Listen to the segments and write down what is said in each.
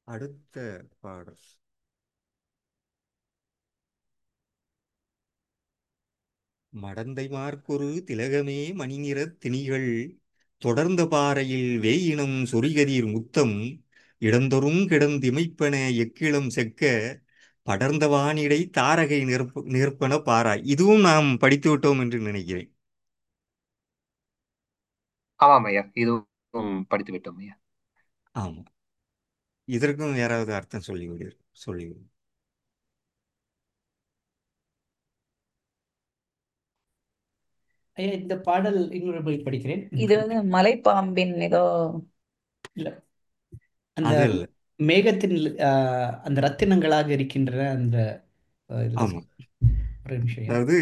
அடுத்த பாடல் மடந்தைமார்க்கொரு திலகமே மணிநிறத் திணிகள் தொடர்ந்த பாறையில் வேயினம் சொரிகதிர் முத்தம் இடந்தொறும் கிடந்திமைப்பன எக்கிளம் செக்க படர்ந்த வானிடை தாரகை நிற்ப நிற்பன பாராய் இதுவும் நாம் படித்து விட்டோம் என்று நினைக்கிறேன் ஆமாம் ஐயா இதுவும் படித்து விட்டோம் ஐயா ஆமாம் இதற்கும் யாராவது அர்த்தம் சொல்லி விடு சொல்லி விடு. ஐயா இந்த பாடல் இன்னொரு முறை படிக்கிறேன் இது வந்து மலைப்பாம்பின் ஏதோ இல்ல அந்த அது இல்ல மேகத்தின் ஆஹ், அந்த ரத்தினங்களாக இருக்கின்ற அந்த ஆஹ், இதுல ஆமா ஒரு நிமிஷம் ஐயா. அதாவது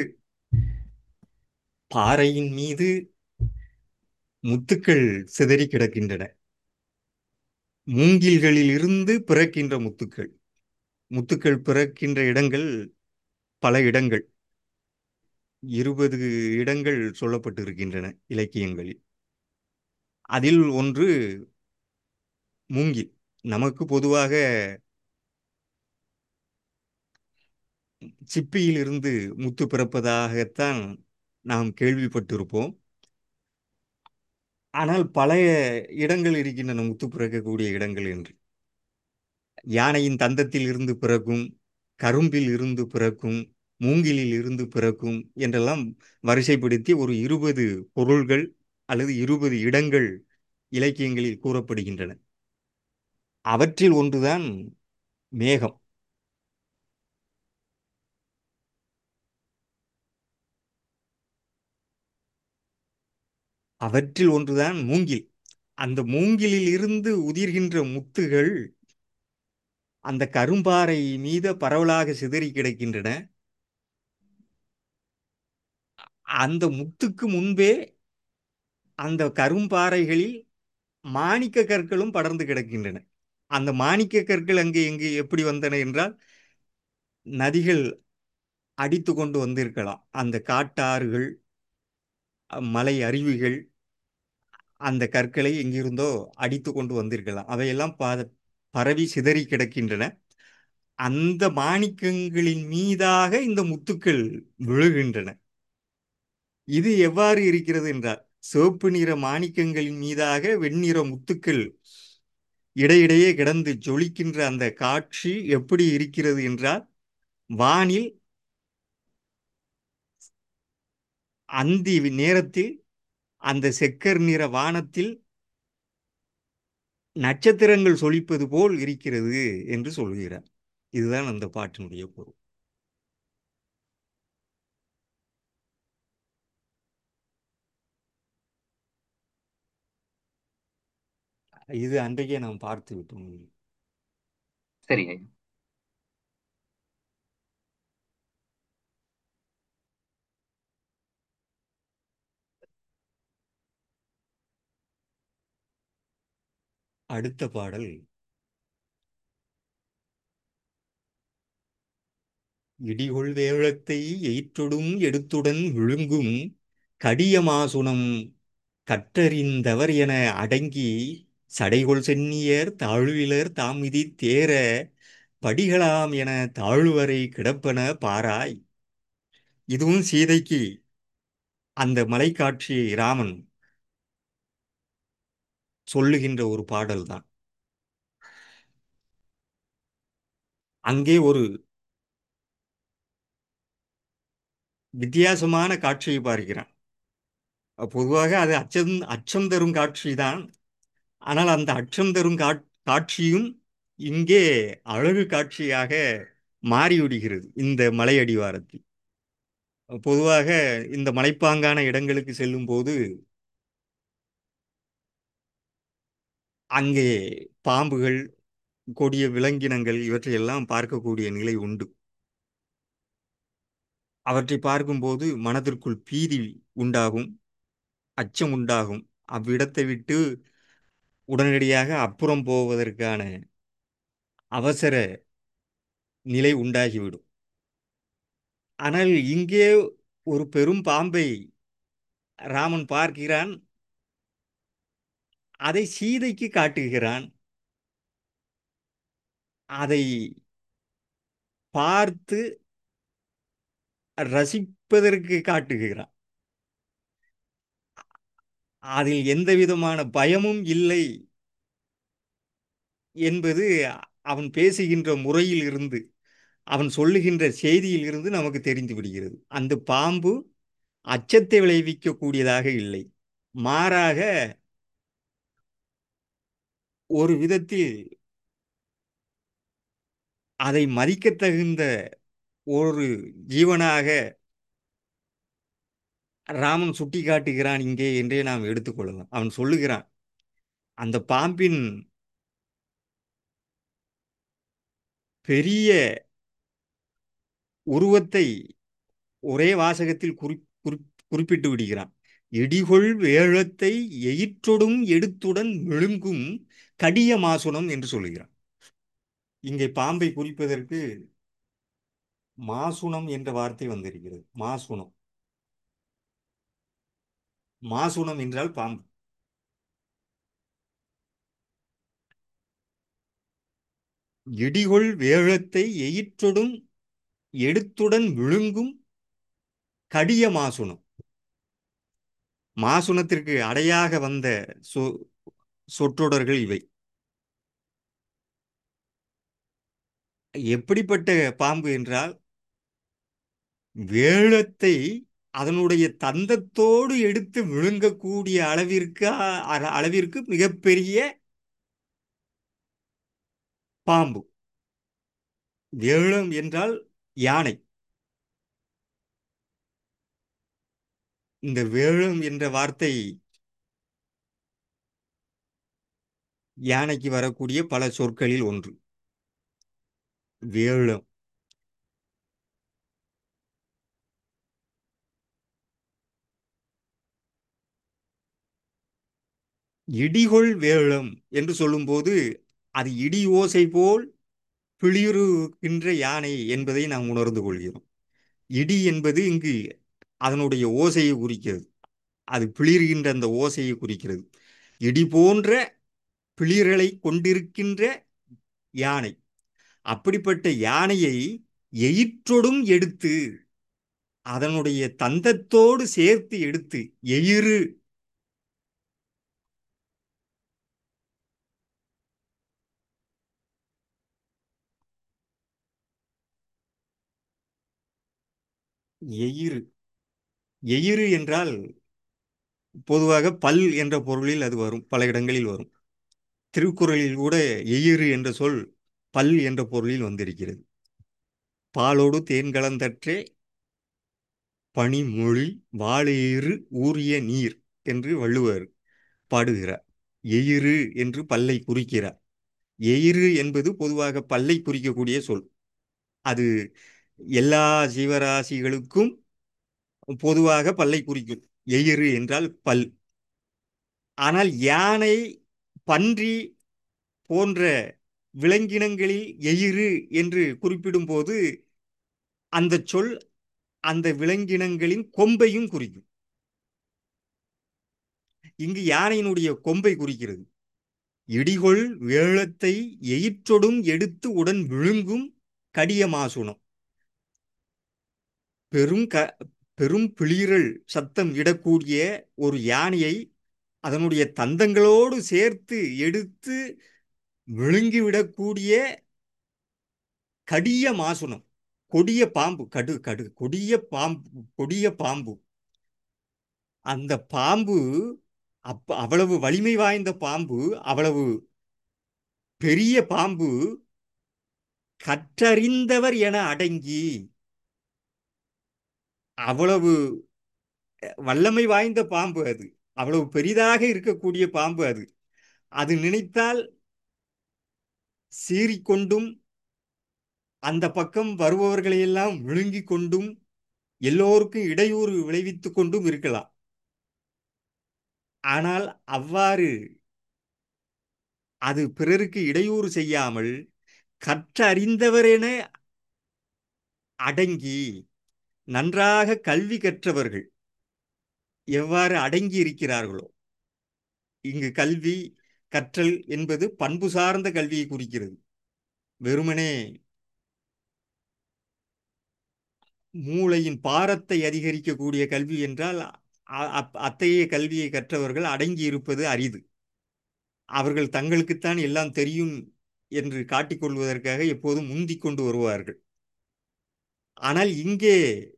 பாறையின் மீது முத்துக்கள் சிதறி கிடக்கின்றன மூங்கில்களில் இருந்து பிறக்கின்ற முத்துக்கள் முத்துக்கள் பிறக்கின்ற இடங்கள் பல இடங்கள் இருபது இடங்கள் சொல்லப்பட்டிருக்கின்றன இலக்கியங்களில் அதில் ஒன்று மூங்கில் நமக்கு பொதுவாக சிப்பியில் இருந்து முத்து பிறப்பதாகத்தான் நாம் கேள்விப்பட்டிருப்போம் ஆனால் பல இடங்கள் இருக்கின்றன முத்து பிறக்கக்கூடிய இடங்கள் என்று யானையின் தந்தத்தில் இருந்து பிறக்கும் கரும்பில் இருந்து பிறக்கும் மூங்கிலில் இருந்து பிறக்கும் என்றெல்லாம் வரிசைப்படுத்தி ஒரு இருபது பொருள்கள் அல்லது இருபது இடங்கள் இலக்கியங்களில் கூறப்படுகின்றன அவற்றில் ஒன்றுதான் மேகம் அவற்றில் ஒன்றுதான் மூங்கில் அந்த மூங்கிலில் இருந்து உதிர்கின்ற முத்துகள் அந்த கரும்பாறை மீது பரவலாக சிதறி கிடக்கின்றன அந்த முத்துக்கு முன்பே அந்த கரும்பாறைகளில் மாணிக்க கற்களும் படர்ந்து கிடக்கின்றன அந்த மாணிக்க கற்கள் அங்கே எங்கே எப்படி வந்தன என்றால் நதிகள் அடித்து கொண்டு வந்திருக்கலாம் அந்த காட்டாறுகள் மலை அருவிகள் அந்த கற்களை எங்கிருந்தோ அடித்து கொண்டு வந்திருக்கலாம் அவையெல்லாம் ப பரவி சிதறி கிடக்கின்றன அந்த மாணிக்கங்களின் மீதாக இந்த முத்துக்கள் விழுகின்றன இது எவ்வாறு இருக்கிறது என்றால் சிவப்பு நிற மாணிக்கங்களின் மீதாக வெண்ணிற முத்துக்கள் இடையிடையே கிடந்து ஜொலிக்கின்ற அந்த காட்சி எப்படி இருக்கிறது என்றால் வானில் அந்தி நேரத்தில் அந்த செக்கர் நிற வானத்தில் நட்சத்திரங்கள் சொலிப்பது போல் இருக்கிறது என்று சொல்கிறார் இதுதான் அந்த பாட்டினுடைய பொருள் இது அன்றைக்கே நாம் பார்த்து விட்டோம் சரி ஐயா அடுத்த பாடல் இடிகொள் வேழத்தை எயிற்றொடும் எடுத்துடன் விழுங்கும் கடிய மாசுணம் கற்றறிந்தவர் என அடங்கி சடைகொள் சென்னியர் தாழ்விலர் தாமிதி தேர படிகளாம் என தாழ்வரை கிடப்பன பாராய் இதுவும் சீதைக்கு அந்த மலைக்காட்சியை ராமன் சொல்லுகின்ற ஒரு பாடல்தான் அங்கே ஒரு வித்தியாசமான காட்சியை பார்க்கிறான் பொதுவாக அது அச்சம் அச்சம் தரும் காட்சிதான் ஆனால் அந்த அச்சம் தரும் காட்- காட்சியும் இங்கே அழகு காட்சியாக மாறிவிடுகிறது இந்த மலை அடிவாரத்தில் பொதுவாக இந்த மலைப்பாங்கான இடங்களுக்கு செல்லும் போது அங்கே பாம்புகள் கொடிய விலங்கினங்கள் இவற்றையெல்லாம் பார்க்கக்கூடிய நிலை உண்டு அவற்றை பார்க்கும்போது மனதிற்குள் பீதி உண்டாகும் அச்சம் உண்டாகும் அவ்விடத்தை விட்டு உடனடியாக அப்புறம் போவதற்கான அவசர நிலை உண்டாகிவிடும் ஆனால் இங்கே ஒரு பெரும் பாம்பை ராமன் பார்க்கிறான் அதை சீதைக்கு காட்டுகிறான் அதை பார்த்து ரசிப்பதற்கு காட்டுகிறான் அதில் எந்த விதமான பயமும் இல்லை என்பது அவன் பேசுகின்ற முறையில் இருந்து அவன் சொல்லுகின்ற செய்தியில் இருந்து நமக்கு தெரிந்து விடுகிறது அந்த பாம்பு அச்சத்தை விளைவிக்கக்கூடியதாக இல்லை மாறாக ஒரு விதத்தில் அதை மதிக்கத் தகுந்த ஒரு ஜீவனாக ராமன் சுட்டி காட்டுகிறான் இங்கே என்றே நாம் எடுத்துக்கொள்ளலாம் அவன் சொல்லுகிறான் அந்த பாம்பின் பெரிய உருவத்தை ஒரே வாசகத்தில் குறி குறி குறிப்பிட்டு விடுகிறான் இடிகொள் வேழத்தை எயிற்றொடும் எடுத்துடன் விழுங்கும் கடிய மாசுணம் என்று சொல்லுகிறான் இங்கே பாம்பை குறிப்பதற்கு மாசுணம் என்ற வார்த்தை வந்திருக்கிறது மாசுணம் மாசுணம் என்றால் பாம்பு இடிகொள் வேழத்தை எயிற்றொடும் எடுத்துடன் விழுங்கும் கடிய மாசுணம் மாசுணத்திற்கு அடையாக வந்த சொ சொற்றொடர்கள் இவை எப்படிப்பட்ட பாம்பு என்றால் வேழத்தை அதனுடைய தந்தத்தோடு எடுத்து விழுங்கக்கூடிய அளவிற்கு அ- அளவிற்கு மிகப்பெரிய பாம்பு வேழம் என்றால் யானை இந்த வேழம் என்ற வார்த்தை யானைக்கு வரக்கூடிய பல சொற்களில் ஒன்று வேழம் இடிகொள் வேழம் என்று சொல்லும்போது அது இடி ஓசை போல் பிளிருகின்ற யானை என்பதை நாம் உணர்ந்து கொள்கிறோம் இடி என்பது இங்கு அதனுடைய ஓசையை குறிக்கிறது அது பிளிர்கின்ற அந்த ஓசையை குறிக்கிறது இடி போன்ற பிளிரலை கொண்டிருக்கின்ற யானை அப்படிப்பட்ட யானையை எயிற்றொடும் எடுத்து அதனுடைய தந்தத்தோடு சேர்த்து எடுத்து எயிறு எயிறு எயிறு என்றால் பொதுவாக பல் என்ற பொருளில் அது வரும் பல இடங்களில் வரும் திருக்குறளில் கூட எயிறு என்ற சொல் பல் என்ற பொருளில் வந்திருக்கிறது பாலோடு தேன் கலந்தற்றே பனிமொழி வாழேறு ஊறிய நீர் என்று வள்ளுவர் பாடுகிறார் எயிறு என்று பல்லை குறிக்கிறார் எயிறு என்பது பொதுவாக பல்லை குறிக்கக்கூடிய சொல் அது எல்லா ஜீவராசிகளுக்கும் பொதுவாக பல்லை குறிக்கும் எயிறு என்றால் பல் ஆனால் யானை பன்றி போன்ற விலங்கினங்களில் எயிறு என்று குறிப்பிடும்போது அந்த சொல் அந்த விலங்கினங்களின் கொம்பையும் குறிக்கும் இங்கு யானையினுடைய கொம்பை குறிக்கிறது இடிகொள் வேழத்தை எயிற்றொடும் எடுத்து உடன் விழுங்கும் கடிய மாசுணம் பெரும் க பெரும் பிளிரல் சத்தம் இடக்கூடிய ஒரு யானையை அதனுடைய தந்தங்களோடு சேர்த்து எடுத்து விழுங்கிவிடக்கூடிய கடிய மாசுணம் கொடிய பாம்பு கடு கடு கொடிய பாம்பு கொடிய பாம்பு அந்த பாம்பு அப்ப அவ்வளவு வலிமை வாய்ந்த பாம்பு அவ்வளவு பெரிய பாம்பு கற்றறிந்தவர் என அடங்கி அவ்வளவு வல்லமை வாய்ந்த பாம்பு அது அவ்வளவு பெரிதாக இருக்கக்கூடிய பாம்பு அது அது நினைத்தால் சீறிக்கொண்டும் அந்த பக்கம் வருபவர்களையெல்லாம் விழுங்கிக் கொண்டும் எல்லோருக்கும் இடையூறு விளைவித்துக் கொண்டும் இருக்கலாம் ஆனால் அவ்வாறு அது பிறருக்கு இடையூறு செய்யாமல் கற்றறிந்தவரென அடங்கி நன்றாக கல்வி கற்றவர்கள் எவ்வாறு அடங்கி இருக்கிறார்களோ இங்கு கல்வி கற்றல் என்பது பண்பு சார்ந்த கல்வியை குறிக்கிறது வெறுமனே மூளையின் பாரத்தை அதிகரிக்கக்கூடிய கல்வி என்றால் அ- அப்- அத்தகைய கல்வியை கற்றவர்கள் அடங்கி இருப்பது அரிது அவர்கள் தங்களுக்குத்தான் எல்லாம் தெரியும் என்று காட்டிக்கொள்வதற்காக எப்போதும் முந்திக் கொண்டு வருவார்கள் ஆனால் இங்கே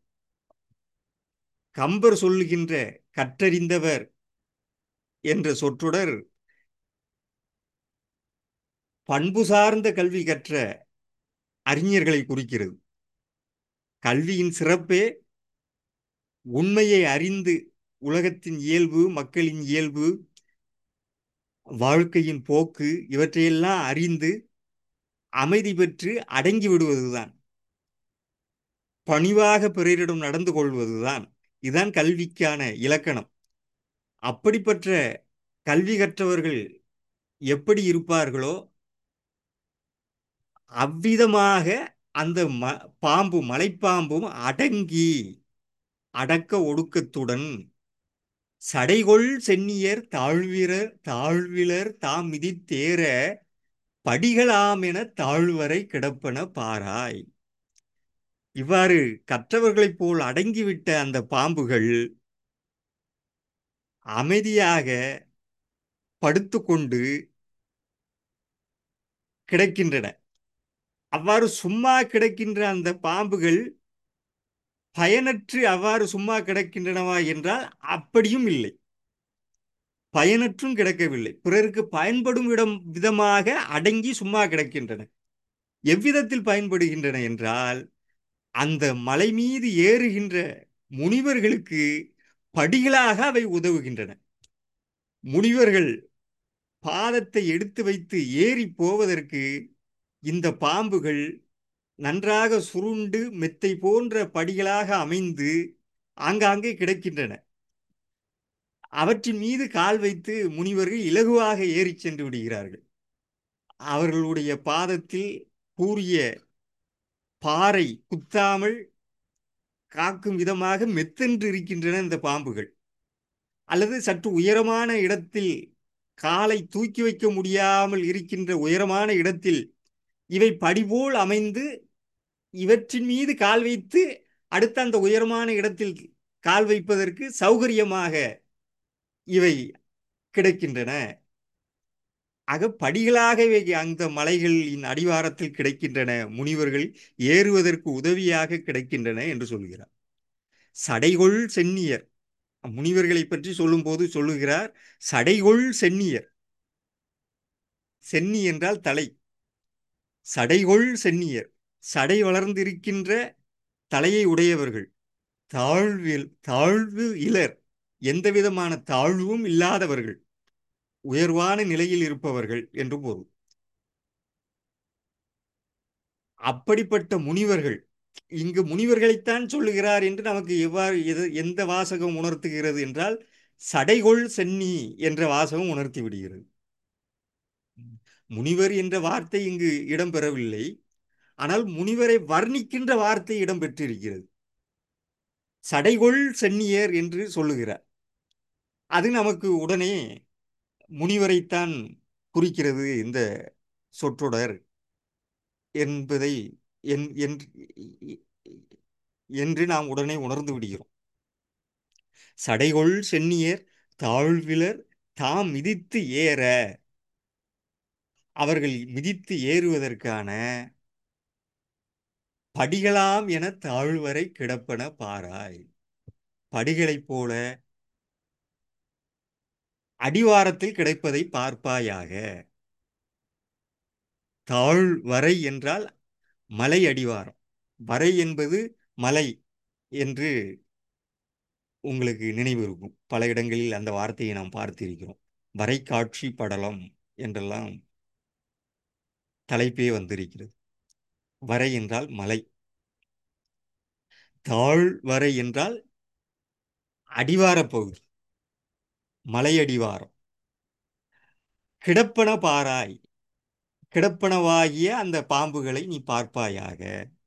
கம்பர் சொல்லுகின்ற கற்றறிந்தவர் என்ற சொற்றொடர் பண்பு சார்ந்த கல்வி கற்ற அறிஞர்களை குறிக்கிறது கல்வியின் சிறப்பே உண்மையை அறிந்து உலகத்தின் இயல்பு மக்களின் இயல்பு வாழ்க்கையின் போக்கு இவற்றையெல்லாம் அறிந்து அமைதி பெற்று அடங்கி விடுவதுதான் பணிவாக பிறரிடம் நடந்து கொள்வதுதான் இதுதான் கல்விக்கான இலக்கணம் அப்படிப்பட்ட கல்வி கற்றவர்கள் எப்படி இருப்பார்களோ அவ்விதமாக அந்த ம பாம்பு மலைப்பாம்பும் அடங்கி அடக்க ஒடுக்கத்துடன் சடைகொள் சென்னியர் தாழ்விரர் தாழ்விலர் தாம் மிதித்தேற படிகளாம் என தாழ்வரை கிடப்பன பாராய் இவ்வாறு கற்றவர்களைப் போல் அடங்கிவிட்ட அந்த பாம்புகள் அமைதியாக படுத்துக்கொண்டு கிடக்கின்றன அவ்வாறு சும்மா கிடக்கின்ற அந்த பாம்புகள் பயனற்று அவ்வாறு சும்மா கிடக்கின்றனவா என்றால் அப்படியும் இல்லை பயனற்றும் கிடக்கவில்லை பிறருக்கு பயன்படும் இடம் விதமாக அடங்கி சும்மா கிடக்கின்றன எவ்விதத்தில் பயன்படுகின்றன என்றால் அந்த மலை மீது ஏறுகின்ற முனிவர்களுக்கு படிகளாக அவை உதவுகின்றன முனிவர்கள் பாதத்தை எடுத்து வைத்து ஏறி போவதற்கு இந்த பாம்புகள் நன்றாக சுருண்டு மெத்தை போன்ற படிகளாக அமைந்து ஆங்காங்கே கிடக்கின்றன அவற்றின் மீது கால் வைத்து முனிவர்கள் இலகுவாக ஏறிச் சென்று விடுகிறார்கள் அவர்களுடைய பாதத்தில் கூறிய பாறை குத்தாமல் காக்கும் விதமாக மெத்தென்று இருக்கின்றன இந்த பாம்புகள் அல்லது சற்று உயரமான இடத்தில் காலை தூக்கி வைக்க முடியாமல் இருக்கின்ற உயரமான இடத்தில் இவை படிபோல் அமைந்து இவற்றின் மீது கால் வைத்து அடுத்த அந்த உயரமான இடத்தில் கால் வைப்பதற்கு சௌகரியமாக இவை கிடைக்கின்றன ஆக படிகளாகவே அந்த மலைகளின் அடிவாரத்தில் கிடைக்கின்றன முனிவர்கள் ஏறுவதற்கு உதவியாக கிடைக்கின்றன என்று சொல்கிறார் சடைகொள் சென்னியர் முனிவர்களை பற்றி சொல்லும்போது சொல்லுகிறார் சடைகொள் சென்னியர் சென்னி என்றால் தலை சடைகொள் சென்னியர் சடை வளர்ந்திருக்கின்ற தலையை உடையவர்கள் தாழ்வில் தாழ்வு இலர் எந்த விதமான தாழ்வும் இல்லாதவர்கள் உயர்வான நிலையில் இருப்பவர்கள் என்று பொருள் அப்படிப்பட்ட முனிவர்கள் இங்கு முனிவர்களைத்தான் சொல்லுகிறார் என்று நமக்கு எவ்வாறு எது எந்த வாசகம் உணர்த்துகிறது என்றால் சடைகொள் சென்னி என்ற வாசகம் உணர்த்தி விடுகிறது முனிவர் என்ற வார்த்தை இங்கு இடம்பெறவில்லை ஆனால் முனிவரை வர்ணிக்கின்ற வார்த்தை இடம்பெற்றிருக்கிறது சடைகொள் சென்னியர் என்று சொல்லுகிறார் அது நமக்கு உடனே முனிவரைத்தான் குறிக்கிறது இந்த சொற்றொடர் என்பதை என் என்று நாம் உடனே உணர்ந்து விடுகிறோம் சடைகொள் சென்னியர் தாழ்விலர் தாம் மிதித்து ஏற அவர்கள் மிதித்து ஏறுவதற்கான படிகளாம் என தாழ்வரை கிடப்பன பாராய் படிகளைப் போல அடிவாரத்தில் கிடைப்பதை பார்ப்பாயாக தாழ் வரை என்றால் மலை அடிவாரம் வரை என்பது மலை என்று உங்களுக்கு நினைவு இருக்கும் பல இடங்களில் அந்த வார்த்தையை நாம் பார்த்திருக்கிறோம் வரை காட்சி படலம் என்றெல்லாம் தலைப்பே வந்திருக்கிறது வரை என்றால் மலை தாழ் வரை என்றால் அடிவாரப் பகுதி மலையடிவாரம் கிடப்பன பாராய் கிடப்பனவாகிய அந்த பாம்புகளை நீ பார்ப்பாயாக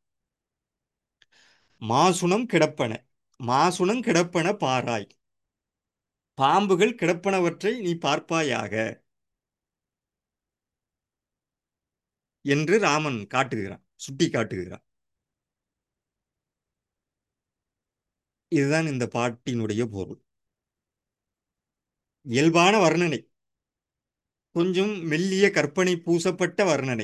மாசுணம் கிடப்பன மாசுணம் கிடப்பன பாராய் பாம்புகள் கிடப்பனவற்றை நீ பார்ப்பாயாக என்று ராமன் காட்டுகிறான் சுட்டி காட்டுகிறான் இதுதான் இந்த பாட்டினுடைய பொருள் இயல்பான வர்ணனை கொஞ்சம் மெல்லிய கற்பனை பூசப்பட்ட வர்ணனை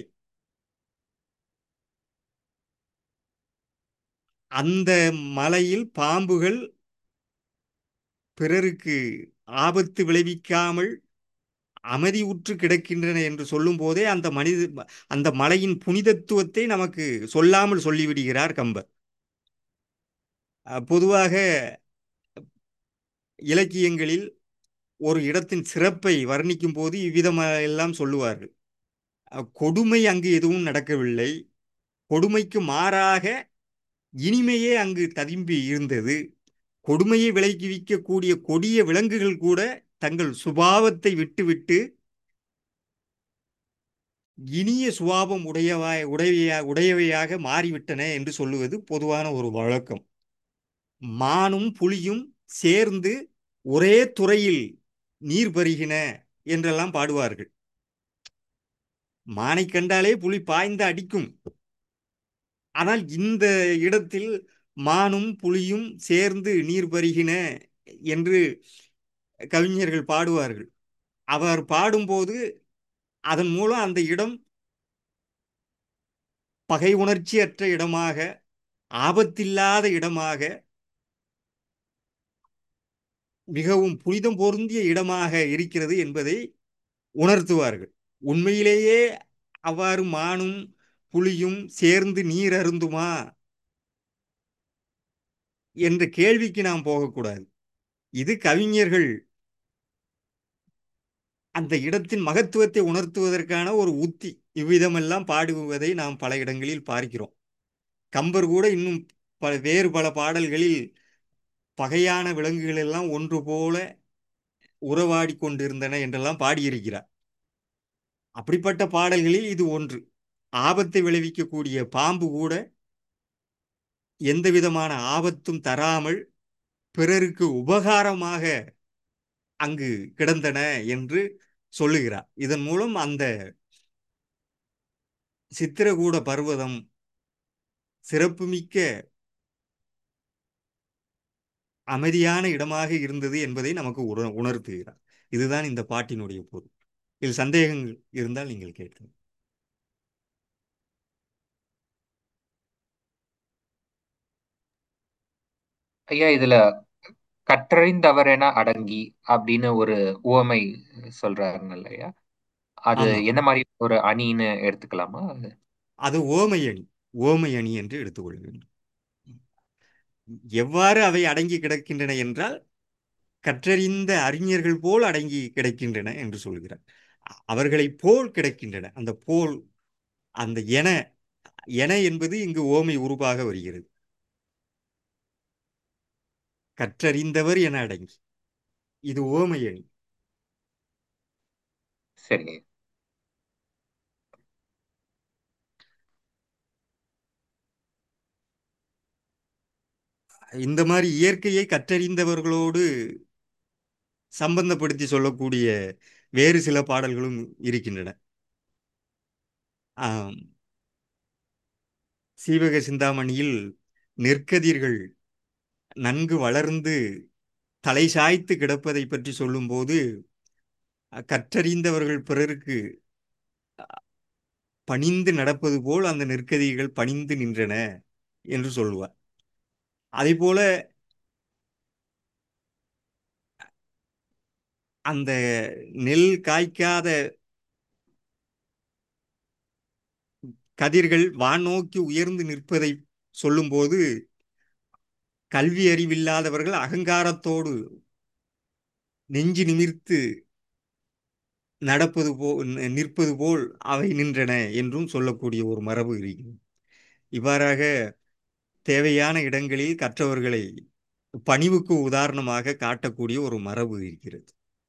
அந்த மலையில் பாம்புகள் பிறருக்கு ஆபத்து விளைவிக்காமல் அமைதியுற்று கிடக்கின்றன என்று சொல்லும் போதே அந்த மனித அந்த மலையின் புனிதத்துவத்தை நமக்கு சொல்லாமல் சொல்லிவிடுகிறார் கம்பர் அஹ் பொதுவாக இலக்கியங்களில் ஒரு இடத்தின் சிறப்பை வர்ணிக்கும் போது இவ்விதமாக எல்லாம் சொல்லுவார்கள் அஹ் கொடுமை அங்கு எதுவும் நடக்கவில்லை கொடுமைக்கு மாறாக இனிமையே அங்கு ததும்பி இருந்தது கொடுமையை விளைவிக்கக்கூடிய கொடிய விலங்குகள் கூட தங்கள் சுபாவத்தை விட்டுவிட்டு இனிய சுபாவம் உடையவாய் உடையவையா உடையவையாக மாறிவிட்டன என்று சொல்லுவது பொதுவான ஒரு வழக்கம் மானும் புலியும் சேர்ந்து ஒரே துறையில் நீர் பருகின என்றெல்லாம் பாடுவார்கள் மானை கண்டாலே புலி பாய்ந்து அடிக்கும் ஆனால் இந்த இடத்தில் மானும் புலியும் சேர்ந்து நீர் பருகின என்று கவிஞர்கள் பாடுவார்கள் அவர் பாடும்போது அதன் மூலம் அந்த இடம் பகை உணர்ச்சியற்ற இடமாக ஆபத்தில்லாத இடமாக மிகவும் புனிதம் பொருந்திய இடமாக இருக்கிறது என்பதை உணர்த்துவார்கள் உண்மையிலேயே அவ்வாறு மானும் புலியும் சேர்ந்து நீர் அருந்துமா என்ற கேள்விக்கு நாம் போகக்கூடாது இது கவிஞர்கள் அந்த இடத்தின் மகத்துவத்தை உணர்த்துவதற்கான ஒரு உத்தி இவ்விதமெல்லாம் பாடுவதை நாம் பல இடங்களில் பார்க்கிறோம் கம்பர் கூட இன்னும் பல வேறு பல பாடல்களில் பகையான விலங்குகள் எல்லாம் ஒன்று போல உறவாடி கொண்டிருந்தன என்றெல்லாம் பாடியிருக்கிறார் அப்படிப்பட்ட பாடல்களில் இது ஒன்று ஆபத்தை விளைவிக்கக்கூடிய பாம்பு கூட எந்த விதமான ஆபத்தும் தராமல் பிறருக்கு உபகாரமாக அங்கு கிடந்தன என்று சொல்லுகிறார் இதன் மூலம் அந்த சித்திரகூட பர்வதம் சிறப்புமிக்க அமைதியான இடமாக இருந்தது என்பதை நமக்கு உண உணர்த்துகிறார் இதுதான் இந்த பாட்டினுடைய பொருள் இதில் சந்தேகங்கள் இருந்தால் நீங்கள் கேட்கலாம் ஐயா இதுல கற்றறிந்தவர் என அடங்கி அப்படின்னு ஒரு உவமை சொல்றாருங்க ஐயா அது ஆமா என்ன மாதிரி ஒரு அணின்னு எடுத்துக்கலாமா அது அது ஓமை அணி ஓமை அணி என்று எடுத்துக்கொள்ள வேண்டும் எவ்வாறு அவை அடங்கி கிடக்கின்றன என்றால் கற்றறிந்த அறிஞர்கள் போல் அடங்கி கிடக்கின்றன என்று சொல்கிறார் அ- அவர்களைப் போல் கிடக்கின்றன அந்த போல் அந்த என என என்பது இங்கு ஓமை உருவாக வருகிறது கற்றறிந்தவர் என அடங்கி இது ஓமை அணி சரிங்க இந்த மாதிரி இயற்கையை கற்றறிந்தவர்களோடு சம்பந்தப்படுத்தி சொல்லக்கூடிய வேறு சில பாடல்களும் இருக்கின்றன ஆம், சீவக சிந்தாமணியில் நெற்கதிர்கள் நன்கு வளர்ந்து தலை சாய்த்து கிடப்பதை பற்றி சொல்லும்போது அஹ், கற்றறிந்தவர்கள் பிறருக்கு பணிந்து நடப்பது போல் அந்த நெற்கதிர்கள் பணிந்து நின்றன என்று சொல்லுவார் அதேபோல அந்த நெல் காய்க்காத கதிர்கள் வானோக்கி உயர்ந்து நிற்பதை சொல்லும்போது கல்வி அறிவில்லாதவர்கள் அகங்காரத்தோடு நெஞ்சு நிமிர்த்து நடப்பது போ நி- நிற்பது போல் அவை நின்றன என்றும் சொல்லக்கூடிய ஒரு மரபு இருக்கிறது இவ்வாறாக தேவையான இடங்களில் கற்றவர்களை பணிவுக்கு உதாரணமாக காட்டக்கூடிய ஒரு மரபு இருக்கிறது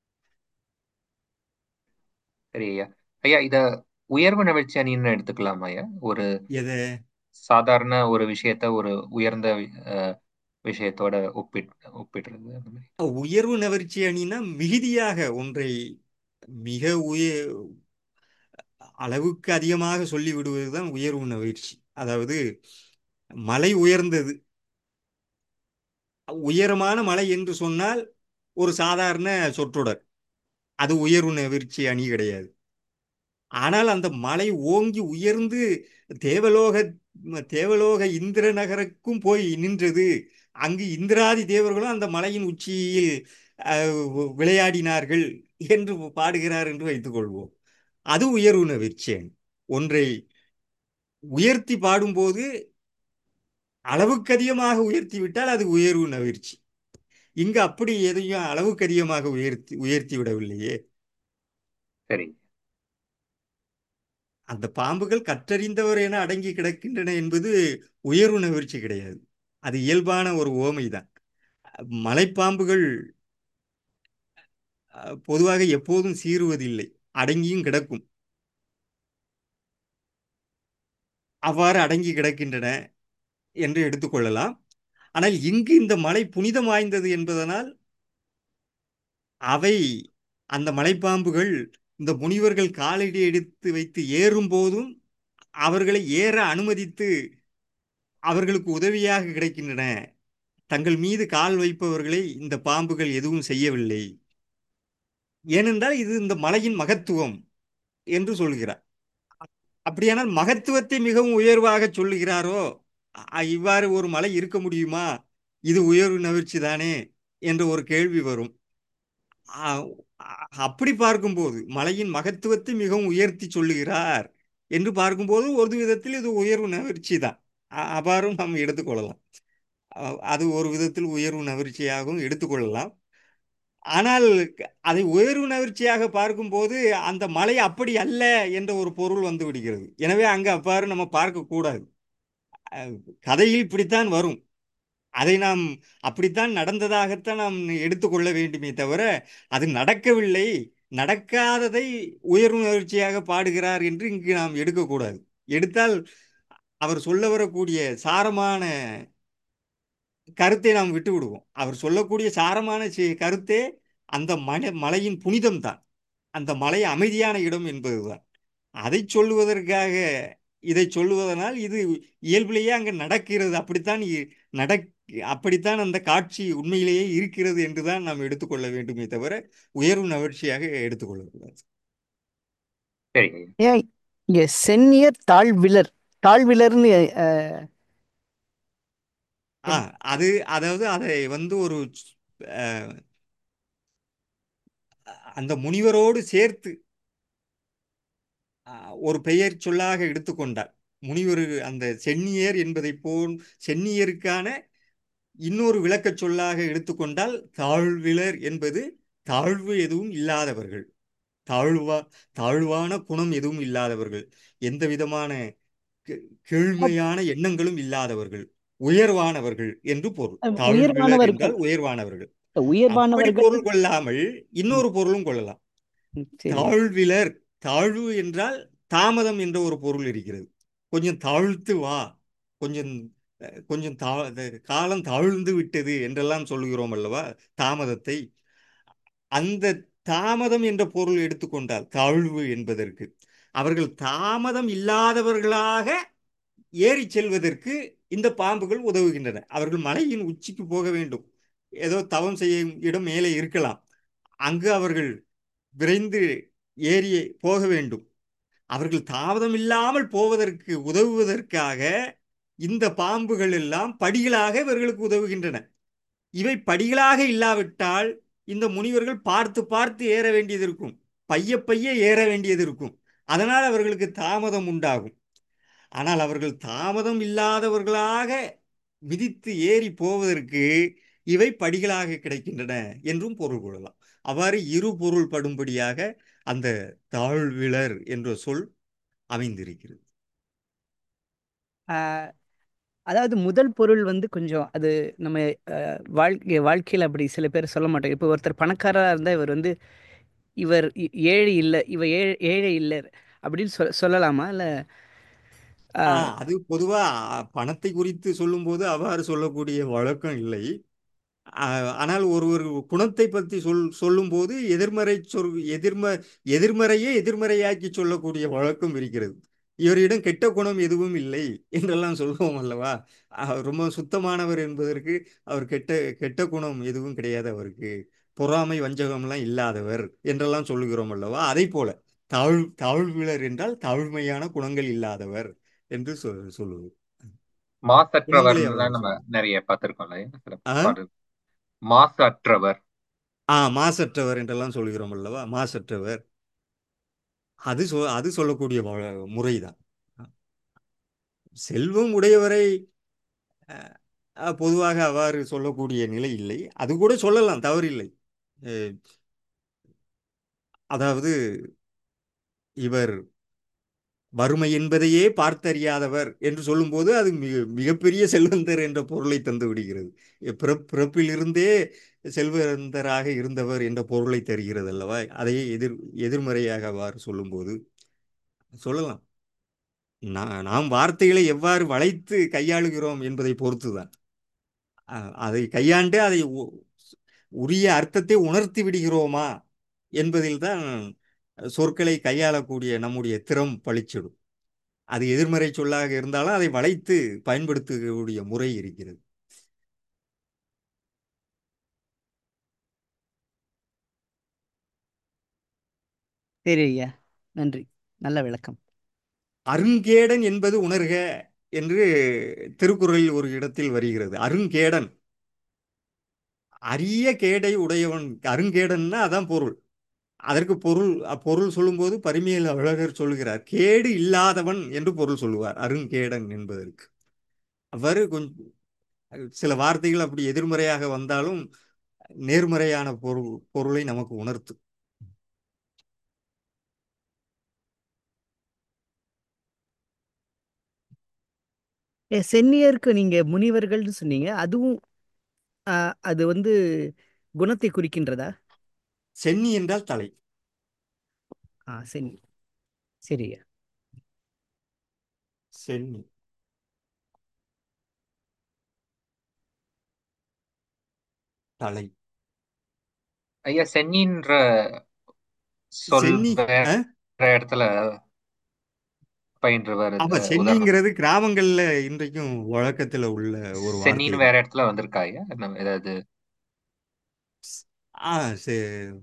சரி ஐயா ஐயா இத உயர்வு நவிழ்ச்சி அணின்னு எடுத்துக்கலாமா ஐயா ஒரு எதை சாதாரண ஒரு விஷயத்த ஒரு உயர்ந்த அஹ், விஷயத்தோட ஒப்பிட் ஒப்பிடுறது அந்த மாதிரி உயர்வு நவர்ச்சி அணினா மிகுதியாக ஒன்றை மிக உய அளவுக்கு அதிகமாக சொல்லி விடுவது தான் உயர்வு நவிற்சி அதாவது மலை உயர்ந்தது உயரமான மலை என்று சொன்னால் ஒரு சாதாரண சொற்றொடர் அது உயர்வு நவிற்சி அணி கிடையாது ஆனால் அந்த மலை ஓங்கி உயர்ந்து தேவலோக தேவலோக இந்திர நகருக்கும் போய் நின்றது அங்கு இந்திராதி தேவர்களும் அந்த மலையின் உச்சியில் அஹ், விளையாடினார்கள் என்று பாடுகிறார் என்று வைத்துக் கொள்வோம் அது உயர்வு நவிற்சி அணி ஒன்றை உயர்த்தி பாடும்போது அளவுக்கு அதிகமாக உயர்த்தி விட்டால் அது உயர்வு நவிற்சி இங்கு அப்படி எதையும் அளவுக்கு அதிகமாக உயர்த்தி உயர்த்தி விடவில்லையே சரி அந்த பாம்புகள் கற்றறிந்தவர் என அடங்கி கிடக்கின்றன என்பது உயர்வு நவிற்சி கிடையாது அது இயல்பான ஒரு ஓமைதான் மலைப்பாம்புகள் அஹ், பொதுவாக எப்போதும் சீறுவதில்லை அடங்கியும் கிடக்கும் அவ்வாறு அடங்கி கிடக்கின்றன என்று எடுத்துக்கொள்ளலாம் ஆனால் இங்கு இந்த மலை புனிதம் வாய்ந்தது என்பதனால் அவை அந்த மலைப்பாம்புகள் இந்த முனிவர்கள் காலடி எடுத்து வைத்து ஏறும் போதும் அவர்களை ஏற அனுமதித்து அவர்களுக்கு உதவியாக கிடைக்கின்றன தங்கள் மீது கால் வைப்பவர்களை இந்த பாம்புகள் எதுவும் செய்யவில்லை ஏனென்றால் இது இந்த மலையின் மகத்துவம் என்று சொல்கிறார் அப்படியானால் மகத்துவத்தை மிகவும் உயர்வாக சொல்லுகிறாரோ அ- இவ்வாறு ஒரு மலை இருக்க முடியுமா இது உயர்வு நவிற்சி தானே என்ற ஒரு கேள்வி வரும் அ- அ- அப்படி பார்க்கும்போது மலையின் மகத்துவத்தை மிகவும் உயர்த்தி சொல்லுகிறார் என்று பார்க்கும்போது ஒரு விதத்தில் இது உயர்வு நவிற்சி தான் அ- அவ்வாறும் நாம் எடுத்துக்கொள்ளலாம் அ- அது ஒரு விதத்தில் உயர்வு நவிற்சியாகவும் எடுத்துக்கொள்ளலாம் ஆனால் க- அதை உயர்வு நவிற்சியாக பார்க்கும்போது அந்த மலை அப்படி அல்ல என்ற ஒரு பொருள் வந்து விடுகிறது எனவே அங்கு அவ்வாறு நம்ம பார்க்கக்கூடாது அஹ் கதையில் இப்படித்தான் வரும் அதை நாம் அப்படித்தான் நடந்ததாகத்தான் நாம் எடுத்துக்கொள்ள வேண்டுமே தவிர அது நடக்கவில்லை நடக்காததை உயர்வு நவிற்சியாக பாடுகிறார் என்று இங்கு நாம் எடுக்கக்கூடாது எடுத்தால் அவர் சொல்ல வரக்கூடிய சாரமான கருத்தை நாம் விட்டு விடுவோம் அவர் சொல்லக்கூடிய சாரமான சி- கருத்தே அந்த மலை மலையின் புனிதம் தான் அந்த மலை அமைதியான இடம் என்பதுதான் அதை சொல்லுவதற்காக இதை சொல்லுவதனால் இது இயல்பிலேயே அங்கே நடக்கிறது அப்படித்தான் இ- நடக் அப்படித்தான் அந்த காட்சி உண்மையிலேயே இருக்கிறது என்றுதான் நாம் எடுத்துக்கொள்ள வேண்டுமே தவிர உயர்வு நகர்ச்சியாக எடுத்துக்கொள்ளக்கூடாது சரிங்க ஏன் இங்க சென்னியர் தாழ்விலர் தாழ்விலர்னு அஹ், ஆ அது அதாவது அதை வந்து ஒரு அஹ், அந்த முனிவரோடு சேர்த்து அஹ், ஒரு பெயர் சொல்லாக எடுத்துக்கொண்டார் முனிவர் அந்த சென்னியர் என்பதை போல் சென்னியருக்கான இன்னொரு விளக்கச் சொல்லாக எடுத்துக்கொண்டால் தாழ்விலர் என்பது தாழ்வு எதுவும் இல்லாதவர்கள் தாழ்வா தாழ்வான குணம் எதுவும் இல்லாதவர்கள் எந்த விதமான கீ- கீழ்மையான எண்ணங்களும் இல்லாதவர்கள் உயர்வானவர்கள் என்று பொருள் அஹ், தாழ்விலர் உயர்வானவர்கள் என்றால் உயர்வானவர்கள் அப்படி உயர்வானவர்கள் பொருள் கொள்ளாமல் இன்னொரு பொருளும் கொள்ளலாம் ம், சரி தாழ்விலர் தாழ்வு என்றால் தாமதம் என்ற ஒரு பொருள் இருக்கிறது கொஞ்சம் தாழ்த்து வா கொஞ்சம் அஹ், கொஞ்சம் தா அஹ், காலம் தாழ்ந்து விட்டது என்றெல்லாம் சொல்லுகிறோம் அல்லவா தாமதத்தை அந்த தாமதம் என்ற பொருள் எடுத்துக்கொண்டால் தாழ்வு என்பதற்கு அவர்கள் தாமதம் இல்லாதவர்களாக ஏறி செல்வதற்கு இந்த பாம்புகள் உதவுகின்றன அவர்கள் மலையின் உச்சிக்கு போக வேண்டும் ஏதோ தவம் செய்யும் இடம் மேலே இருக்கலாம் அங்கு அவர்கள் விரைந்து ஏறி போக வேண்டும் அவர்கள் தாமதம் இல்லாமல் போவதற்கு உதவுவதற்காக இந்த பாம்புகள் எல்லாம் படிகளாக இவர்களுக்கு உதவுகின்றன இவை படிகளாக இல்லாவிட்டால் இந்த முனிவர்கள் பார்த்து பார்த்து ஏற வேண்டியது இருக்கும் பைய பைய ஏற வேண்டியது இருக்கும் அதனால் அவர்களுக்கு தாமதம் உண்டாகும் ஆனால் அவர்கள் தாமதம் இல்லாதவர்களாக மிதித்து ஏறி போவதற்கு இவை படிகளாக கிடைக்கின்றன என்றும் பொருள் கொள்ளலாம் அவ்வாறு இரு பொருள் படும்படியாக அந்த தாழ்விலர் என்ற சொல் அமைந்திருக்கிறது ஆஹ், அதாவது முதல் பொருள் வந்து கொஞ்சம் அது நம்ம அஹ், வாழ்க்கை வாழ்க்கையில் அப்படி சில பேர் சொல்ல மாட்டோம் இப்போ ஒருத்தர் பணக்காரராக இருந்தால் இவர் வந்து இவர் இ- ஏழை இல்லை இவ ஏழை ஏழை இல்லை அப்படின்னு சொல் சொல்லலாமா இல்லை ஆ அது பொதுவா பணத்தை குறித்து சொல்லும்போது அவ்வாறு சொல்லக்கூடிய வழக்கம் இல்லை ஆ- ஆனால் ஒரு ஒரு குணத்தை பற்றி சொல் சொல்லும்போது எதிர்மறை சொல் எதிர்ம எதிர்மறையே எதிர்மறையாக்கி சொல்லக்கூடிய வழக்கம் இருக்கிறது இவரிடம் கெட்ட குணம் எதுவும் இல்லை என்றெல்லாம் சொல்லுவோம் அல்லவா ஆ, ரொம்ப சுத்தமானவர் என்பதற்கு அவர் கெட்ட கெட்ட குணம் எதுவும் கிடையாது அவருக்கு பொறாமை வஞ்சகம்லாம் இல்லாதவர் என்றெல்லாம் சொல்லுகிறோம் அல்லவா அதை போல தாழ் தாழ்விலர் என்றால் தாழ்மையான குணங்கள் இல்லாதவர் என்று சொல் சொல்லுவது குணங்களை மாசற்றவர்லாம் அவர் நம்ம சொல்லுவது நிறைய பார்த்திருக்கோம் இல்லையா சில ஆ பாடல் மாசற்றவர் ஆ மாசற்றவர் என்றெல்லாம் சொல்கிறோம் அல்லவா மாசற்றவர் அது சொ அது சொல்லக்கூடிய வழ- முறைதான் செல்வம் உடையவரை அஹ், பொதுவாக அவ்வாறு சொல்லக்கூடிய நிலை இல்லை அது கூட சொல்லலாம் தவறில்லை அஹ், அதாவது இவர் வறுமை என்பதையே பார்த்தறியாதவர் என்று சொல்லும்போது அது மிக மிகப்பெரிய செல்வந்தர் என்ற பொருளை தந்து விடுகிறது பிறப் பிறப்பிலிருந்தே செல்வந்தராக இருந்தவர் என்ற பொருளை தருகிறது அல்லவா அதையே எதிர் எதிர்மறையாக அவ்வாறு சொல்லும்போது சொல்லலாம் நா- நாம் வார்த்தைகளை எவ்வாறு வளைத்து கையாளுகிறோம் என்பதை பொறுத்துதான் அ- அதை கையாண்டு அதை உ- உரிய அர்த்தத்தை உணர்த்தி விடுகிறோமா என்பதில்தான் சொற்களை கையாளக்கூடிய நம்முடைய திறம் பளிச்சிடும் அது எதிர்மறை சொல்லாக இருந்தாலும் அதை வளைத்து பயன்படுத்தக்கூடிய முறை இருக்கிறது சரி ஐயா நன்றி நல்ல விளக்கம் அருங்கேடன் என்பது உணர்க என்று திருக்குறளில் ஒரு இடத்தில் வருகிறது அருங்கேடன் அரிய கேடை உடையவன் அருங்கேடன்னா அதான் பொருள் அதற்கு பொருள் அப்பொருள் சொல்லும்போது பரிமையில் அழகர் சொல்கிறார் கேடு இல்லாதவன் என்று பொருள் சொல்லுவார் அருங்கேடன் என்பதற்கு அவ்வாறு கொஞ்சம் சில வார்த்தைகள் அப்படி எதிர்மறையாக வந்தாலும் நேர்மறையான பொருள் பொருளை நமக்கு உணர்த்தும் ஏ சென்னியருக்கு நீங்க முனிவர்கள்னு சொன்னீங்க அதுவும் ஆ, அது வந்து குணத்தை குறிக்கின்றதா சென்னி என்றால் தலை ஆ சரி சரி ஐயா சென்னி தலை ஐயா சென்னின்ற சொல் சென்னி வேற ஆ? இடத்துல பயின்றவர் ஆமா உதாரணம் சென்னிங்கிறது கிராமங்கள்ல இன்றைக்கும் வழக்கத்துல உள்ள ஒரு வார்த்தை சென்னின்னு வேற இடத்துல வந்திருக்கா ஐயா நம்ம ஏதாவது ஆ சே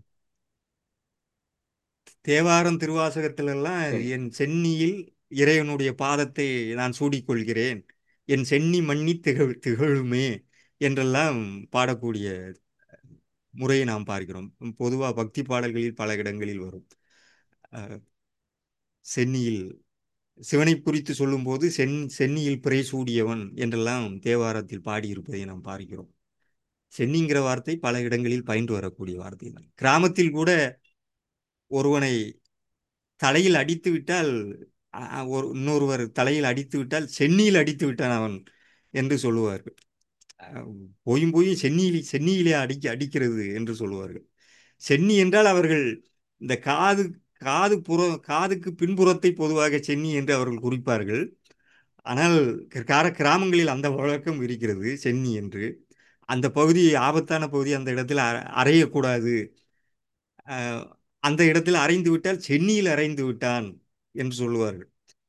தேவாரம் திருவாசகத்துல எல்லாம் சரி என் சென்னியில் இறைவனுடைய பாதத்தை நான் சூடிக்கொள்கிறேன் என் சென்னி மன்னி திகழ் திகழுமே என்றெல்லாம் பாடக்கூடிய முறையை நாம் பார்க்கிறோம் பொதுவாக பக்தி பாடல்களில் பல இடங்களில் வரும் அஹ், சென்னியில் சிவனை குறித்து சொல்லும்போது சென் சென்னியில் பிறை சூடியவன் என்றெல்லாம் தேவாரத்தில் பாடியிருப்பதை நாம் பார்க்கிறோம் சென்னிங்கிற வார்த்தை பல இடங்களில் பயின்று வரக்கூடிய வார்த்தை தான் கிராமத்தில் கூட ஒருவனை தலையில் அடித்து விட்டால் அ- அ- ஒரு இன்னொருவர் தலையில் அடித்து விட்டால் சென்னியில் அடித்து விட்டான் அவன் என்று சொல்லுவார்கள் அஹ் போயும் போயும் சென்னியில் சென்னியிலே அடிக்க அடிக்கிறது என்று சொல்லுவார்கள் சென்னி என்றால் அவர்கள் இந்த காது காது புற காதுக்கு பின்புறத்தை பொதுவாக சென்னி என்று அவர்கள் குறிப்பார்கள் ஆனால் கார கிராமங்களில் அந்த வழக்கம் இருக்கிறது சென்னி என்று அந்த பகுதி ஆபத்தான பகுதி அந்த இடத்தில் அ- அறையக்கூடாது அஹ், அந்த இடத்தில் அறைந்து விட்டால் சென்னியில் அறைந்து விட்டான் என்று சொல்லுவார்கள்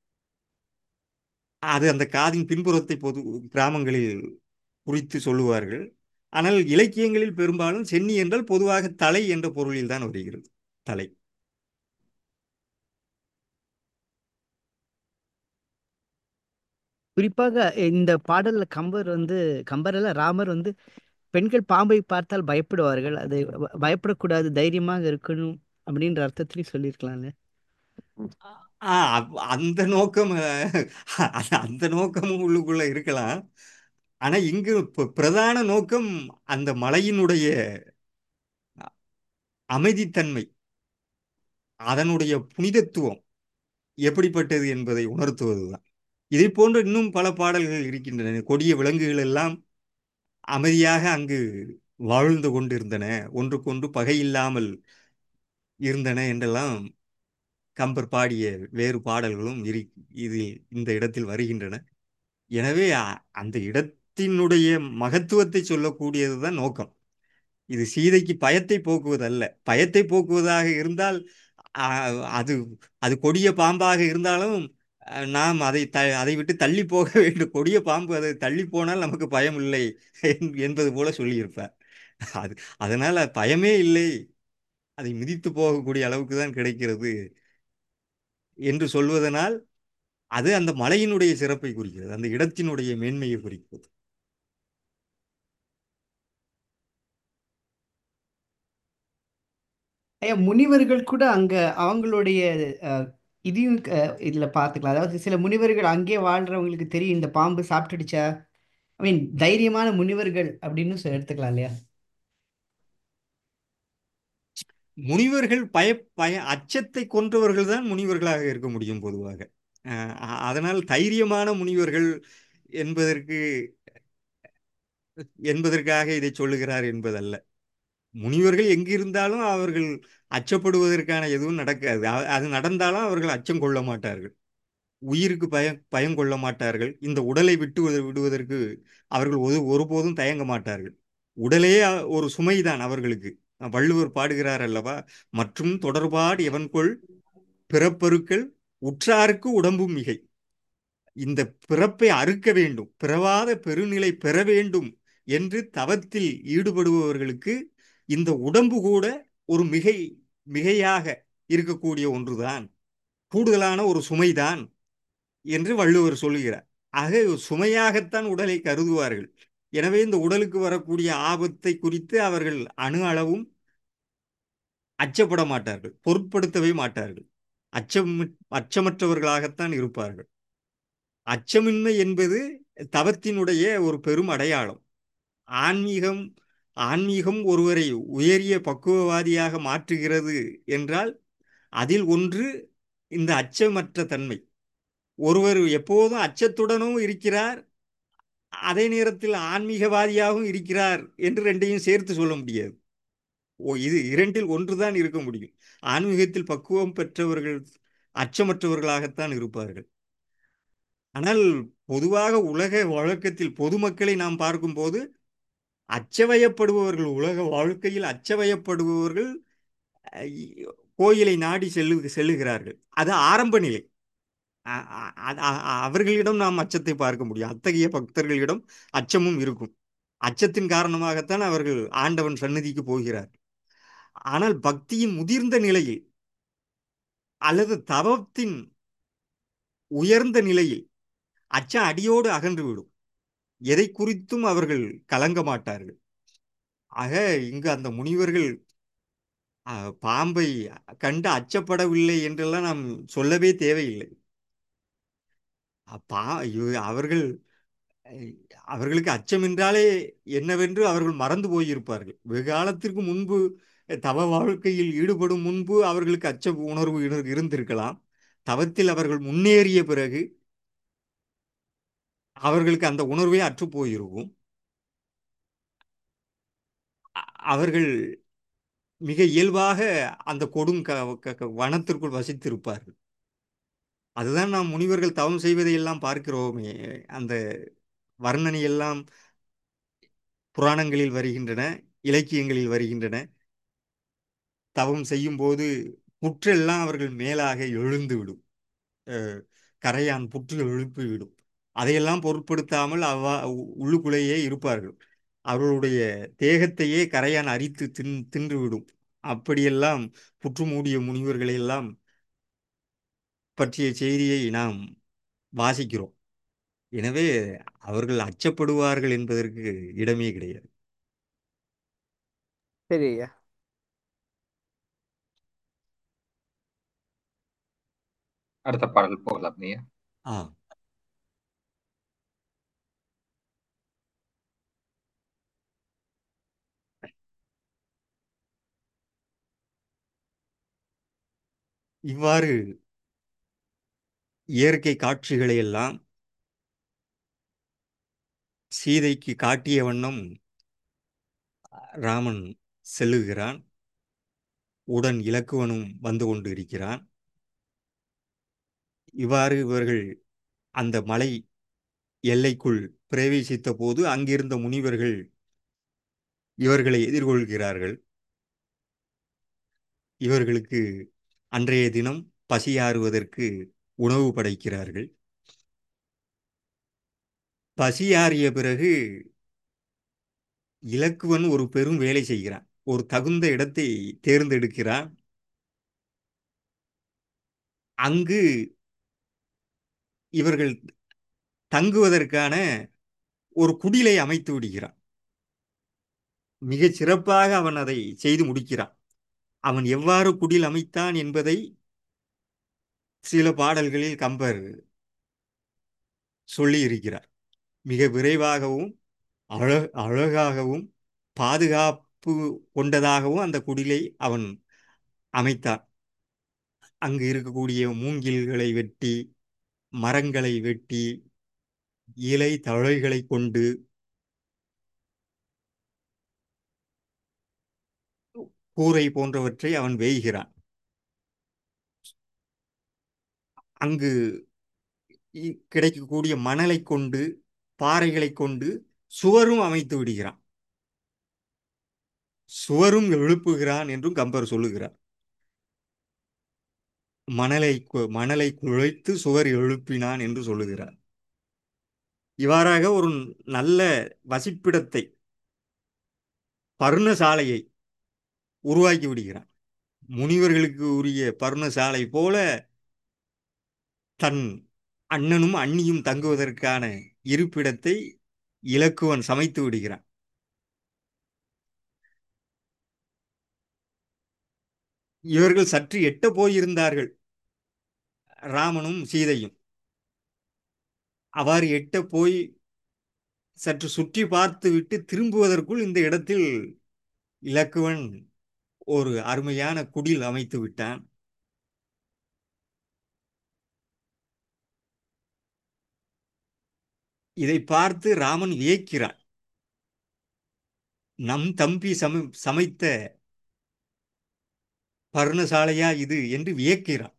அது அந்த காதின் பின்புறத்தை பொது கிராமங்களில் குறித்து சொல்லுவார்கள் ஆனால் இலக்கியங்களில் பெரும்பாலும் சென்னி என்றால் பொதுவாக தலை என்ற பொருளில் தான் வருகிறது தலை குறிப்பாக இந்த பாடல்ல கம்பர் வந்து கம்பர் அல்ல ராமர் வந்து பெண்கள் பாம்பை பார்த்தால் பயப்படுவார்கள் அது ப- பயப்படக்கூடாது தைரியமாக இருக்கணும் அப்படின்ற அர்த்தத்திலையும் சொல்லியிருக்கலாம்ல ஆ அப்- அந்த நோக்கம் அஹ், அந்த நோக்கமும் உள்ளுக்குள்ள இருக்கலாம் ஆனா இங்கு ப- பிரதான நோக்கம் அந்த மலையினுடைய அமைதித்தன்மை அதனுடைய புனிதத்துவம் எப்படிப்பட்டது என்பதை உணர்த்துவதுதான் இதை போன்ற இன்னும் பல பாடல்கள் இருக்கின்றன கொடிய விலங்குகள் எல்லாம் அமைதியாக அங்கு வாழ்ந்து கொண்டிருந்தன ஒன்றுக்கொன்று பகை இல்லாமல் இருந்தன என்றெல்லாம் கம்பர் பாடிய வேறு பாடல்களும் இரு இதில் இந்த இடத்தில் வருகின்றன எனவே அ- அந்த இட தவத்தினுடைய மகத்துவத்தை சொல்லக்கூடியதுதான் நோக்கம் இது சீதைக்கு பயத்தை போக்குவதல்ல பயத்தை போக்குவதாக இருந்தால் ஆ, அது அது கொடிய பாம்பாக இருந்தாலும் அ, நாம் அதை த அதை விட்டு தள்ளி போக வேண்டும் கொடிய பாம்பு அதை தள்ளி போனால் நமக்கு பயம் இல்லை என்- என்பது போல சொல்லியிருப்பார் அது அதனால பயமே இல்லை அதை மிதித்து போகக்கூடிய அளவுக்கு தான் கிடைக்கிறது என்று சொல்வதனால் அது அந்த மலையினுடைய சிறப்பை குறிக்கிறது அந்த இடத்தினுடைய மேன்மையை குறிக்கிறது ஐயா முனிவர்கள் கூட அங்க அவங்களுடைய அஹ், இதையும் அஹ், இதுல பார்த்துக்கலாம் அதாவது சில முனிவர்கள் அங்கே வாழ்றவங்களுக்கு தெரியும் இந்த பாம்பு சாப்பிட்டுடுச்சா ஐ மீன் தைரியமான முனிவர்கள் அப்படின்னு சொ- எடுத்துக்கலாம் இல்லையா முனிவர்கள் பய பய அச்சத்தை கொன்றவர்கள் தான் முனிவர்களாக இருக்க முடியும் பொதுவாக அஹ் அ- அதனால் தைரியமான முனிவர்கள் என்பதற்கு என்பதற்காக இதை சொல்லுகிறார் என்பதல்ல முனிவர்கள் எங்கிருந்தாலும் அவர்கள் அச்சப்படுவதற்கான எதுவும் நடக்காது அ- அது நடந்தாலும் அவர்கள் அச்சம் கொள்ள மாட்டார்கள் உயிருக்கு பயம் பயம் கொள்ள மாட்டார்கள் இந்த உடலை விட்டு விடு- விடுவதற்கு அவர்கள் ஒரு ஒருபோதும் தயங்க மாட்டார்கள் உடலே அ- ஒரு சுமைதான் அவர்களுக்கு வள்ளுவர் பாடுகிறார் அல்லவா மற்றும் தொடர்பாடு எவன்கொள் பிறப்பருக்கள் உற்றாருக்கு உடம்பும் மிகை இந்த பிறப்பை அறுக்க வேண்டும் பிறவாத பெருநிலை பெற வேண்டும் என்று தவத்தில் ஈடுபடுபவர்களுக்கு இந்த உடம்பு கூட ஒரு மிகை மிகையாக இருக்கக்கூடிய ஒன்றுதான் கூடுதலான ஒரு சுமைதான் என்று வள்ளுவர் சொல்லுகிறார் ஆக சுமையாகத்தான் உடலை கருதுவார்கள் எனவே இந்த உடலுக்கு வரக்கூடிய ஆபத்தை குறித்து அவர்கள் அணு அளவும் அச்சப்பட மாட்டார்கள் பொருட்படுத்தவே மாட்டார்கள் அச்சம் அச்சமற்றவர்களாகத்தான் இருப்பார்கள் அச்சமின்மை என்பது தவத்தினுடைய ஒரு பெரும் அடையாளம் ஆன்மீகம் ஆன்மீகம் ஒருவரை உயரிய பக்குவவாதியாக மாற்றுகிறது என்றால் அதில் ஒன்று இந்த அச்சமற்ற தன்மை ஒருவர் எப்போதும் அச்சத்துடனும் இருக்கிறார் அதே நேரத்தில் ஆன்மீகவாதியாகவும் இருக்கிறார் என்று ரெண்டையும் சேர்த்து சொல்ல முடியாது ஓ இது இரண்டில் ஒன்றுதான் இருக்க முடியும் ஆன்மீகத்தில் பக்குவம் பெற்றவர்கள் அச்சமற்றவர்களாகத்தான் இருப்பார்கள் ஆனால் பொதுவாக உலக வழக்கத்தில் பொதுமக்களை நாம் பார்க்கும்போது அச்சவயப்படுபவர்கள் உலக வாழ்க்கையில் அச்சவயப்படுபவர்கள் அஹ், கோயிலை நாடி செல்லு செல்லுகிறார்கள் அது ஆரம்ப நிலை அ- அ- அ- அ- அவர்களிடம் நாம் அச்சத்தை பார்க்க முடியும் அத்தகைய பக்தர்களிடம் அச்சமும் இருக்கும் அச்சத்தின் காரணமாகத்தான் அவர்கள் ஆண்டவன் சந்நிதிக்கு போகிறார் ஆனால் பக்தியின் முதிர்ந்த நிலையில் அல்லது தவத்தின் உயர்ந்த நிலையில் அச்சம் அடியோடு அகன்றுவிடும் எதை குறித்தும் அவர்கள் கலங்க மாட்டார்கள் ஆக இங்கு அந்த முனிவர்கள் அஹ், பாம்பை கண்டு அச்சப்படவில்லை என்றெல்லாம் நாம் சொல்லவே தேவையில்லை அப்பா இவ- அவர்கள் அஹ், அவர்களுக்கு அச்சம் என்றாலே என்னவென்று அவர்கள் மறந்து போயிருப்பார்கள் வெகு காலத்திற்கு முன்பு தவ வாழ்க்கையில் ஈடுபடும் முன்பு அவர்களுக்கு அச்ச உணர்வு இரு- இருந்திருக்கலாம் தவத்தில் அவர்கள் முன்னேறிய பிறகு அவர்களுக்கு அந்த உணர்வே அற்றுப் போயிருக்கும் அ- அவர்கள் மிக இயல்பாக அந்த கொடும் க க- க- வனத்திற்குள் வசித்திருப்பார்கள் அதுதான் நாம் முனிவர்கள் தவம் செய்வதை எல்லாம் பார்க்கிறோமே அந்த வர்ணனை எல்லாம் புராணங்களில் வருகின்றன இலக்கியங்களில் வருகின்றன தவம் செய்யும்போது புற்றெல்லாம் அவர்கள் மேலாக எழுந்து விடும் அஹ், கரையான் புற்று எழுப்பி விடும் அதையெல்லாம் பொருட்படுத்தாமல் அவ்வா உ- உள்ளுக்குள்ளேயே இருப்பார்கள் அவர்களுடைய தேகத்தையே கரையான் அரித்து தின் தின்று விடும் அப்படியெல்லாம் புற்று மூடிய முனிவர்களை எல்லாம் பற்றிய செய்தியை நாம் வாசிக்கிறோம் எனவே அவர்கள் அச்சப்படுவார்கள் என்பதற்கு இடமே கிடையாது சரி ஐயா அடுத்த பாடல் போகலாம் நீங்க ஆ இவ்வாறு இயற்கை காட்சிகளை எல்லாம் சீதைக்கு காட்டிய வண்ணம் ராமன் செல்லுகிறான் உடன் இலக்குவனும் வந்து கொண்டு இருக்கிறான் இவ்வாறு இவர்கள் அந்த மலை எல்லைக்குள் பிரவேசித்த போது அங்கிருந்த முனிவர்கள் இவர்களை எதிர்கொள்கிறார்கள் இவர்களுக்கு அன்றைய தினம் பசியாறுவதற்கு உணவு படைக்கிறார்கள் பசியாறிய பிறகு இலக்குவன் ஒரு பெரும் வேலை செய்கிறான் ஒரு தகுந்த இடத்தை தேர்ந்தெடுக்கிறான் அங்கு இவர்கள் தங்குவதற்கான ஒரு குடிலை அமைத்து விடுகிறான் மிகச் சிறப்பாக அவன் அதை செய்து முடிக்கிறான் அவன் எவ்வாறு குடில் அமைத்தான் என்பதை சில பாடல்களில் கம்பர் சொல்லி இருக்கிறார் மிக விரைவாகவும் அழ அழகாகவும் பாதுகாப்பு கொண்டதாகவும் அந்த குடிலை அவன் அமைத்தான் அங்கு இருக்கக்கூடிய மூங்கில்களை வெட்டி மரங்களை வெட்டி இலை தழைகளை கொண்டு கூரை போன்றவற்றை அவன் வேய்கிறான் அங்கு இ- கிடைக்கக்கூடிய மணலை கொண்டு பாறைகளை கொண்டு சுவரும் அமைத்து விடுகிறான் சுவரும் எழுப்புகிறான் என்றும் கம்பர் சொல்லுகிறார் மணலை கு- மணலை குழைத்து சுவர் எழுப்பினான் என்று சொல்லுகிறார் இவ்வாறாக ஒரு நல்ல வசிப்பிடத்தை பர்ணசாலையை உருவாக்கி விடுகிறான் முனிவர்களுக்கு உரிய பர்ணசாலை போல தன் அண்ணனும் அண்ணியும் தங்குவதற்கான இருப்பிடத்தை இலக்குவன் சமைத்து விடுகிறான் இவர்கள் சற்று எட்ட போயிருந்தார்கள் ராமனும் சீதையும் அவ்வாறு எட்ட போய் சற்று சுற்றி பார்த்து விட்டு திரும்புவதற்குள் இந்த இடத்தில் இலக்குவன் ஒரு அருமையான குடில் அமைத்து விட்டான் இதை பார்த்து ராமன் வியக்கிறான் நம் தம்பி சமை சமைத்த பர்ணசாலையா இது என்று வியக்கிறான்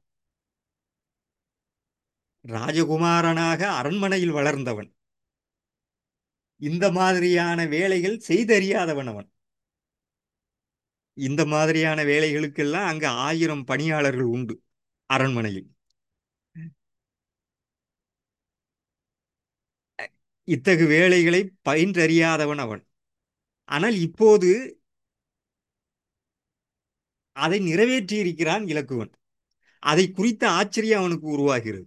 ராஜகுமாரனாக அரண்மனையில் வளர்ந்தவன் இந்த மாதிரியான வேலைகள் செய்தறியாதவன் அவன் இந்த மாதிரியான வேலைகளுக்கெல்லாம் அங்க ஆயிரம் பணியாளர்கள் உண்டு அரண்மனையில் இத்தகு வேலைகளை பயின்றறியாதவன் அவன் ஆனால் இப்போது அதை நிறைவேற்றியிருக்கிறான் இலக்குவன் அதை குறித்த ஆச்சரியம் அவனுக்கு உருவாகிறது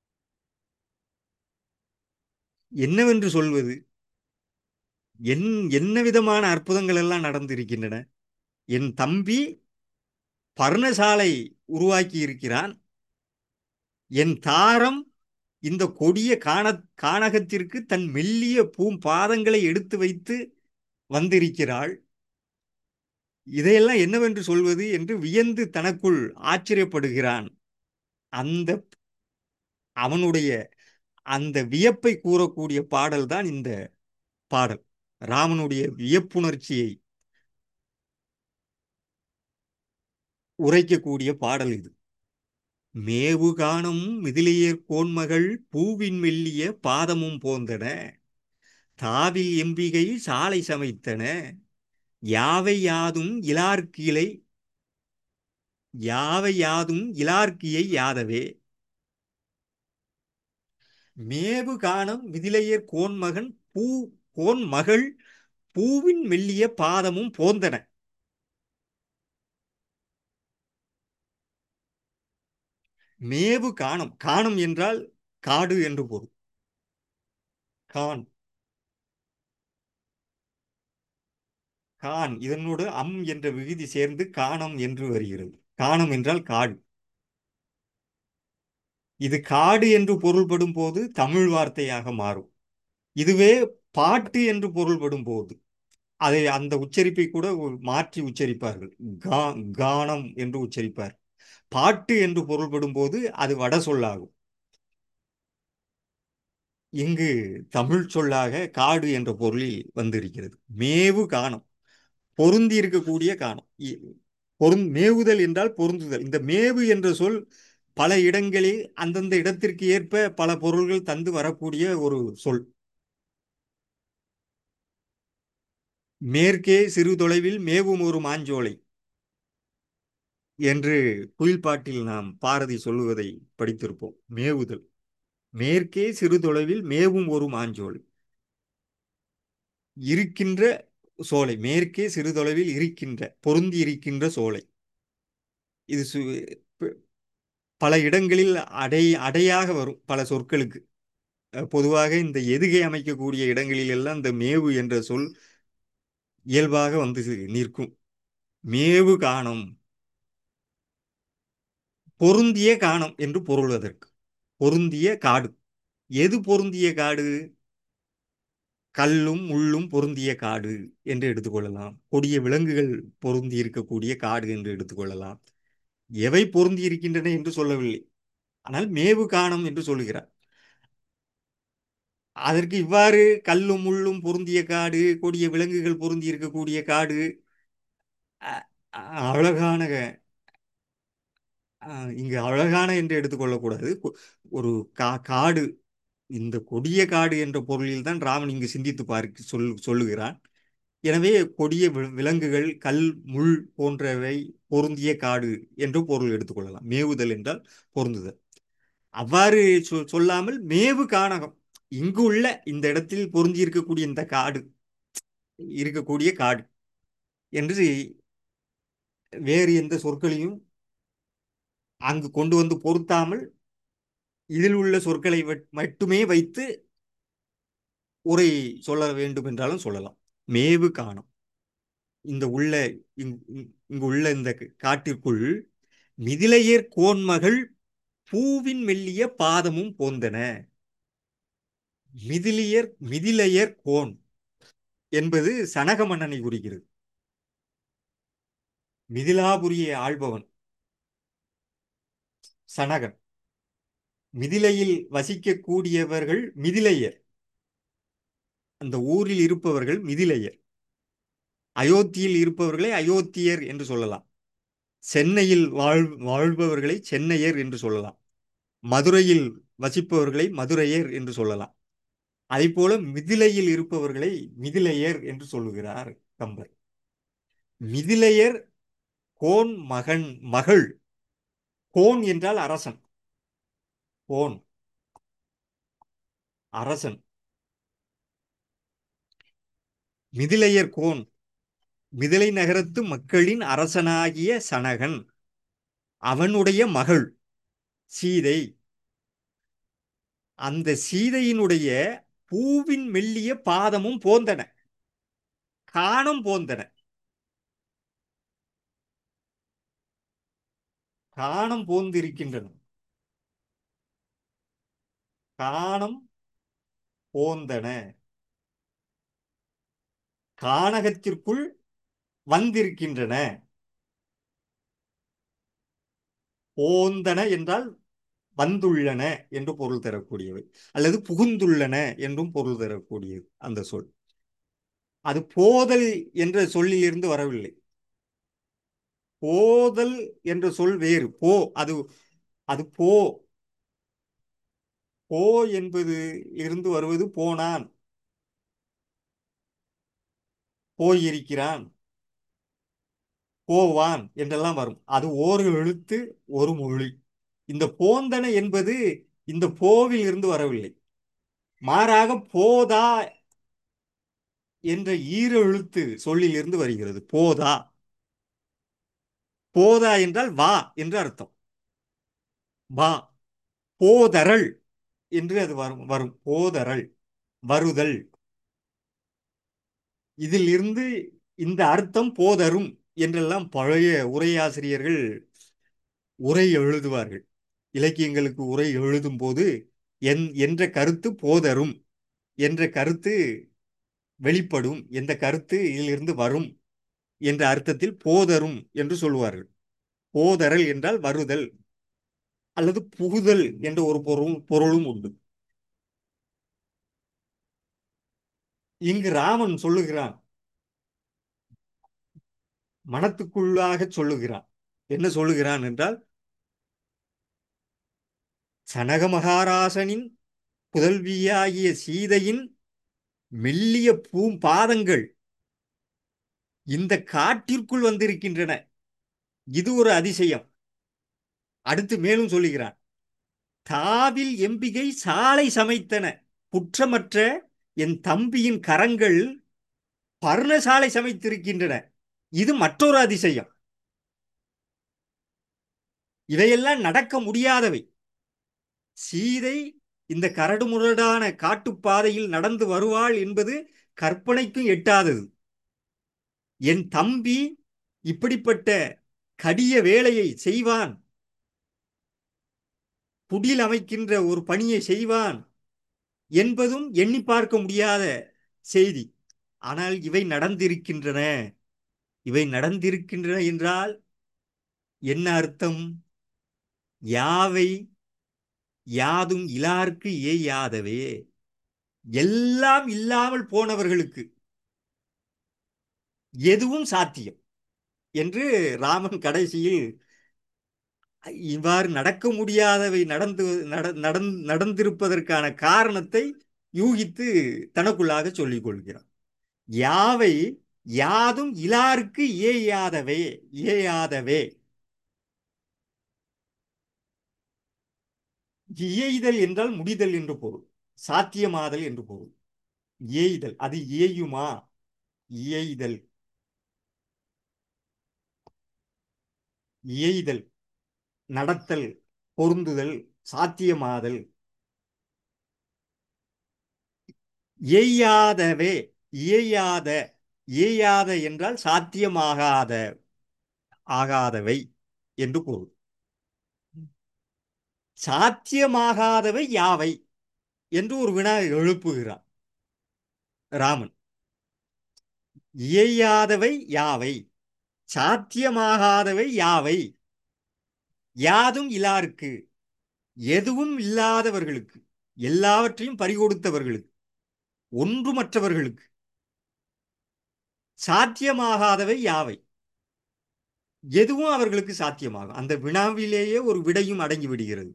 என்னவென்று சொல்வது என் என்ன விதமான அற்புதங்கள் எல்லாம் நடந்திருக்கின்றன என் தம்பி பர்ணசாலை உருவாக்கி இருக்கிறான் என் தாரம் இந்த கொடிய காண கானகத்திற்கு தன் மெல்லிய பூம்பாதங்களை எடுத்து வைத்து வந்திருக்கிறாள் இதையெல்லாம் என்னவென்று சொல்வது என்று வியந்து தனக்குள் ஆச்சரியப்படுகிறான் அந்த அவனுடைய அந்த வியப்பை கூறக்கூடிய பாடல் தான் இந்த பாடல் ராமனுடைய வியப்புணர்ச்சியை உரைக்கக்கூடிய பாடல் இது மேவு காணும் மிதிலியர் கோன்மகள் பூவின் மெல்லிய பாதமும் போந்தன தாவில் எம்பிகை சாலை சமைத்தன யாவை யாதும் இலார்க்கிளை யாவை யாதும் இலார்க்கியை யாதவே மேவு காணும் மிதிலையர் கோன்மகன் பூ கோன் மகள் பூவின் மெல்லிய பாதமும் போந்தன மேவு காணம் காணம் என்றால் காடு என்று பொருள் கான் கான் இதனோடு அம் என்ற விகுதி சேர்ந்து காணம் என்று வருகிறது காணம் என்றால் காடு இது காடு என்று பொருள்படும் போது தமிழ் வார்த்தையாக மாறும் இதுவே பாட்டு என்று பொருள்படும் போது அதை அந்த உச்சரிப்பை கூட மாற்றி உச்சரிப்பார்கள் கா கானம் என்று உச்சரிப்பார் பாட்டு என்று பொருள்படும் போது அது வட சொல்லாகும் இங்கு தமிழ் சொல்லாக காடு என்ற பொருளில் வந்திருக்கிறது மேவு காணம் பொருந்தி இருக்கக்கூடிய காணம் பொருந் மேவுதல் என்றால் பொருந்துதல் இந்த மேவு என்ற சொல் பல இடங்களில் அந்தந்த இடத்திற்கு ஏற்ப பல பொருள்கள் தந்து வரக்கூடிய ஒரு சொல் மேற்கே சிறு தொலைவில் மேவும் ஒரு மாஞ்சோலை என்று குயில்பாட்டில் நாம் பாரதி சொல்லுவதை படித்திருப்போம் மேவுதல் மேற்கே சிறு தொலைவில் மேவும் ஒரு மாஞ்சோலை இருக்கின்ற சோலை மேற்கே சிறு தொலைவில் இருக்கின்ற பொருந்தி இருக்கின்ற சோலை இது சு- ப- பல இடங்களில் அடை அடையாக வரும் பல சொற்களுக்கு அஹ் பொதுவாக இந்த எதுகை அமைக்கக்கூடிய இடங்களில் எல்லாம் இந்த மேவு என்ற சொல் இயல்பாக வந்து நிற்கும் மேவு காணும் பொருந்திய காணம் என்று பொருள் அதற்கு பொருந்திய காடு எது பொருந்திய காடு கல்லும் முள்ளும் பொருந்திய காடு என்று எடுத்துக்கொள்ளலாம் கொடிய விலங்குகள் பொருந்தி இருக்கக்கூடிய காடு என்று எடுத்துக்கொள்ளலாம் எவை பொருந்தி இருக்கின்றன என்று சொல்லவில்லை ஆனால் மேவு காணம் என்று சொல்லுகிறார் அதற்கு இவ்வாறு கல்லும் முள்ளும் பொருந்திய காடு கொடிய விலங்குகள் பொருந்தி இருக்கக்கூடிய காடு அ- அ- அழகான அஹ், இங்கு அழகான என்று எடுத்துக்கொள்ளக்கூடாது கொ- ஒரு கா காடு இந்த கொடிய காடு என்ற பொருளில் தான் ராமன் இங்கு சிந்தித்து பார்க்க சொல் சொல்லுகிறான் எனவே கொடிய வி- விலங்குகள் கல் முள் போன்றவை பொருந்திய காடு என்று பொருள் எடுத்துக்கொள்ளலாம் மேவுதல் என்றால் பொருந்துதல் அவ்வாறு சொ- சொல்லாமல் மேவு கானகம் இங்கு உள்ள இந்த இடத்தில் பொருந்தி இருக்கக்கூடிய இந்த காடு இருக்கக்கூடிய காடு என்று வேறு எந்த சொற்களையும் அங்கு கொண்டு வந்து பொருத்தாமல் இதில் உள்ள சொற்களை வட்- மட்டுமே வைத்து உரை சொல்ல வேண்டும் என்றாலும் சொல்லலாம் மேவு காணம் இந்த உள்ள இங்- இங்- இங்கு உள்ள இந்த காட்டிற்குள் மிதிலையர் கோன்மகள் பூவின் மெல்லிய பாதமும் போந்தன மிதிலியர் மிதிலையர் கோன் என்பது சனக மன்னனை குறிக்கிறது மிதிலாபுரியை ஆள்பவன் சனகன் மிதிலையில் வசிக்கக்கூடியவர்கள் மிதிலையர் அந்த ஊரில் இருப்பவர்கள் மிதிலையர் அயோத்தியில் இருப்பவர்களை அயோத்தியர் என்று சொல்லலாம் சென்னையில் வாழ் வாழ்பவர்களை சென்னையர் என்று சொல்லலாம் மதுரையில் வசிப்பவர்களை மதுரையர் என்று சொல்லலாம் அதேபோல மிதிலையில் இருப்பவர்களை மிதிலையர் என்று சொல்லுகிறார் கம்பர் மிதிலையர் கோன் மகன் மகள் கோன் என்றால் அரசன் கோன் அரசன் மிதிலையர் கோன் மிதிலை நகரத்து மக்களின் அரசனாகிய சனகன் அவனுடைய மகள் சீதை அந்த சீதையினுடைய பூவின் மெல்லிய பாதமும் போந்தன காணம் போந்தன காணம் போந்திருக்கின்றன காணம் போந்தன கானகத்திற்குள் வந்திருக்கின்றன போந்தன என்றால் வந்துள்ளன என்று பொருள் தரக்கூடியவை அல்லது புகுந்துள்ளன என்றும் பொருள் தரக்கூடியது அந்த சொல் அது போதல் என்ற சொல்லிலிருந்து வரவில்லை போதல் என்ற சொல் வேறு போ அது அது போ போ என்பது இருந்து வருவது போனான் போயிருக்கிறான் போவான் என்றெல்லாம் வரும் அது ஓர் எழுத்து ஒரு மொழி இந்த போந்தன என்பது இந்த போவில் இருந்து வரவில்லை மாறாக போதா என்ற ஈரெழுத்து சொல்லில் இருந்து வருகிறது போதா போதா என்றால் வா என்று அர்த்தம் வா போதரள் என்று அது வரும் வரும் போதரள் வருதல் இதில் இருந்து இந்த அர்த்தம் போதரும் என்றெல்லாம் பழைய உரையாசிரியர்கள் உரை எழுதுவார்கள் இலக்கியங்களுக்கு உரை எழுதும் போது என் என்ற கருத்து போதரும் என்ற கருத்து வெளிப்படும் எந்த கருத்து இதிலிருந்து வரும் என்ற அர்த்தத்தில் போதரும் என்று சொல்லுவார்கள் போதரல் என்றால் வருதல் அல்லது புகுதல் என்ற ஒரு பொருள் பொருளும் உண்டு இங்கு ராமன் சொல்லுகிறான் மனத்துக்குள்ளாக சொல்லுகிறான் என்ன சொல்லுகிறான் என்றால் சனக மகாராசனின் புதல்வியாகிய சீதையின் மெல்லிய பூம்பாதங்கள் இந்த காட்டிற்குள் வந்திருக்கின்றன இது ஒரு அதிசயம் அடுத்து மேலும் சொல்லுகிறான் தாவில் எம்பிகை சாலை சமைத்தன குற்றமற்ற என் தம்பியின் கரங்கள் பர்ணசாலை சமைத்திருக்கின்றன இது மற்றொரு அதிசயம் இவையெல்லாம் நடக்க முடியாதவை சீதை இந்த கரடுமுரடான காட்டுப்பாதையில் நடந்து வருவாள் என்பது கற்பனைக்கும் எட்டாதது என் தம்பி இப்படிப்பட்ட கடிய வேலையை செய்வான் குடில் அமைக்கின்ற ஒரு பணியை செய்வான் என்பதும் எண்ணி பார்க்க முடியாத செய்தி ஆனால் இவை நடந்திருக்கின்றன இவை நடந்திருக்கின்றன என்றால் என்ன அர்த்தம் யாவை யாதும் இலார்க்கு ஏயாதவே எல்லாம் இல்லாமல் போனவர்களுக்கு எதுவும் சாத்தியம் என்று ராமன் கடைசியில் இவ்வாறு நடக்க முடியாதவை நடந்து நடந் நடந்திருப்பதற்கான காரணத்தை யூகித்து தனக்குள்ளாக சொல்லிக் கொள்கிறான் யாவை யாதும் இலாருக்கு ஏயாதவே ஏயாதவே இயைதல் என்றால் முடிதல் என்று பொருள் சாத்தியமாதல் என்று பொருள் இயைதல் அது இயையுமா இயைதல் இயைதல் நடத்தல் பொருந்துதல் சாத்தியமாதல் ஏயாதவே இயையாத இயையாத என்றால் சாத்தியமாகாத ஆகாதவை என்று பொருள் சாத்தியமாகாதவை யாவை என்று ஒரு வினா எழுப்புகிறார் ராமன் இயையாதவை யாவை சாத்தியமாகாதவை யாவை யாதும் இலாருக்கு எதுவும் இல்லாதவர்களுக்கு எல்லாவற்றையும் பறிகொடுத்தவர்களுக்கு ஒன்றுமற்றவர்களுக்கு சாத்தியமாகாதவை யாவை எதுவும் அவர்களுக்கு சாத்தியமாகும் அந்த வினாவிலேயே ஒரு விடையும் அடங்கி விடுகிறது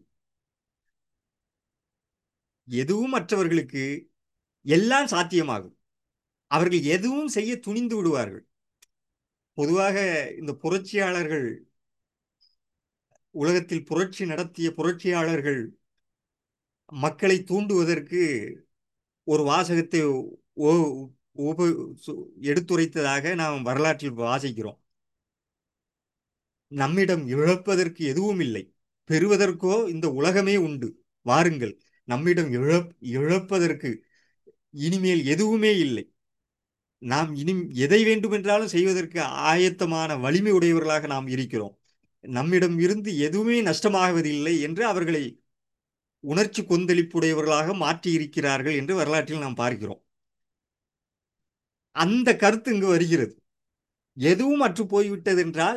எதுவும் மற்றவர்களுக்கு எல்லாம் சாத்தியமாகும் அவர்கள் எதுவும் செய்ய துணிந்து விடுவார்கள் பொதுவாக இந்த புரட்சியாளர்கள் உலகத்தில் புரட்சி நடத்திய புரட்சியாளர்கள் மக்களை தூண்டுவதற்கு ஒரு வாசகத்தை உப எடுத்துரைத்ததாக நாம் வரலாற்றில் வாசிக்கிறோம் நம்மிடம் இழப்பதற்கு எதுவும் இல்லை பெறுவதற்கோ இந்த உலகமே உண்டு வாருங்கள் நம்மிடம் இழப் இழப்பதற்கு இனிமேல் எதுவுமே இல்லை நாம் இனி எதை வேண்டுமென்றாலும் செய்வதற்கு ஆயத்தமான வலிமை உடையவர்களாக நாம் இருக்கிறோம் நம்மிடம் இருந்து எதுவுமே நஷ்டமாகுவதில்லை என்று அவர்களை உணர்ச்சி கொந்தளிப்புடையவர்களாக மாற்றி இருக்கிறார்கள் என்று வரலாற்றில் நாம் பார்க்கிறோம் அந்த கருத்து இங்கு வருகிறது எதுவும் அற்று போய்விட்டது என்றால்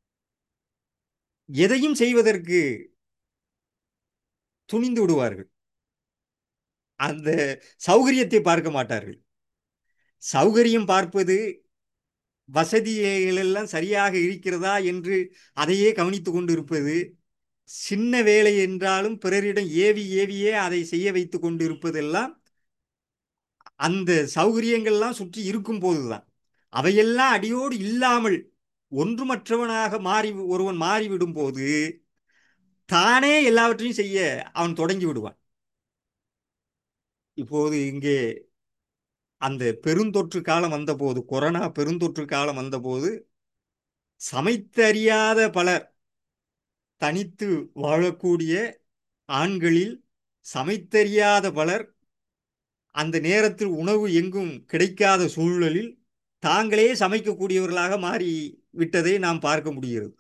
எதையும் செய்வதற்கு துணிந்து விடுவார்கள் அந்த சௌகரியத்தை பார்க்க மாட்டார்கள் சௌகரியம் பார்ப்பது வசதிகள் எல்லாம் சரியாக இருக்கிறதா என்று அதையே கவனித்து கொண்டு இருப்பது சின்ன வேலை என்றாலும் பிறரிடம் ஏவி ஏவியே அதை செய்ய வைத்து கொண்டு இருப்பதெல்லாம் அந்த சௌகரியங்கள்லாம் சுற்றி இருக்கும் போதுதான் அவையெல்லாம் அடியோடு இல்லாமல் ஒன்றுமற்றவனாக மாறி ஒருவன் மாறிவிடும் போது தானே எல்லாவற்றையும் செய்ய அவன் தொடங்கி விடுவான் இப்போது இங்கே அந்த பெருந்தொற்று காலம் வந்தபோது கொரோனா பெருந்தொற்று காலம் வந்தபோது சமைத்தறியாத பலர் தனித்து வாழக்கூடிய ஆண்களில் சமைத்தறியாத பலர் அந்த நேரத்தில் உணவு எங்கும் கிடைக்காத சூழலில் தாங்களே சமைக்கக்கூடியவர்களாக மாறி விட்டதை நாம் பார்க்க முடிகிறது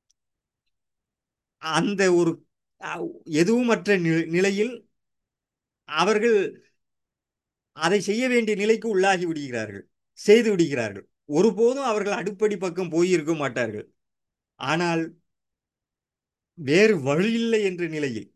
அந்த ஒரு எதுவுமற்ற நிலையில் அவர்கள் அதை செய்ய வேண்டிய நிலைக்கு உள்ளாகி விடுகிறார்கள் செய்து விடுகிறார்கள் ஒருபோதும் அவர்கள் அடுப்படி பக்கம் போயிருக்க மாட்டார்கள் ஆனால் வேறு வழியில்லை என்ற நிலையில்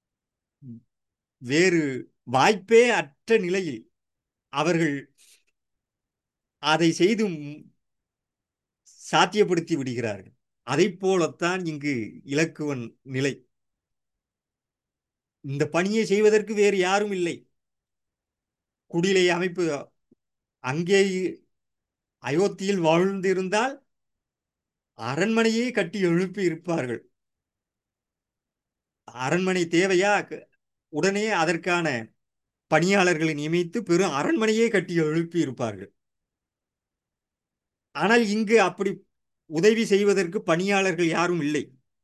வேறு வாய்ப்பே அற்ற நிலையில் அவர்கள் அதை செய்து சாத்தியப்படுத்தி விடுகிறார்கள் அதை போலத்தான் இங்கு இலக்குவன் நிலை இந்த பணியை செய்வதற்கு வேறு யாரும் இல்லை குடிலை அமைப்பு அங்கே அயோத்தியில் வாழ்ந்திருந்தால் அரண்மனையே கட்டி எழுப்பி இருப்பார்கள் அரண்மனை தேவையா க- உடனே அதற்கான பணியாளர்களை நியமித்து பெரும் அரண்மனையே கட்டி எழுப்பி இருப்பார்கள் ஆனால் இங்கு அப்படி உதவி செய்வதற்கு பணியாளர்கள் யாரும் இல்லை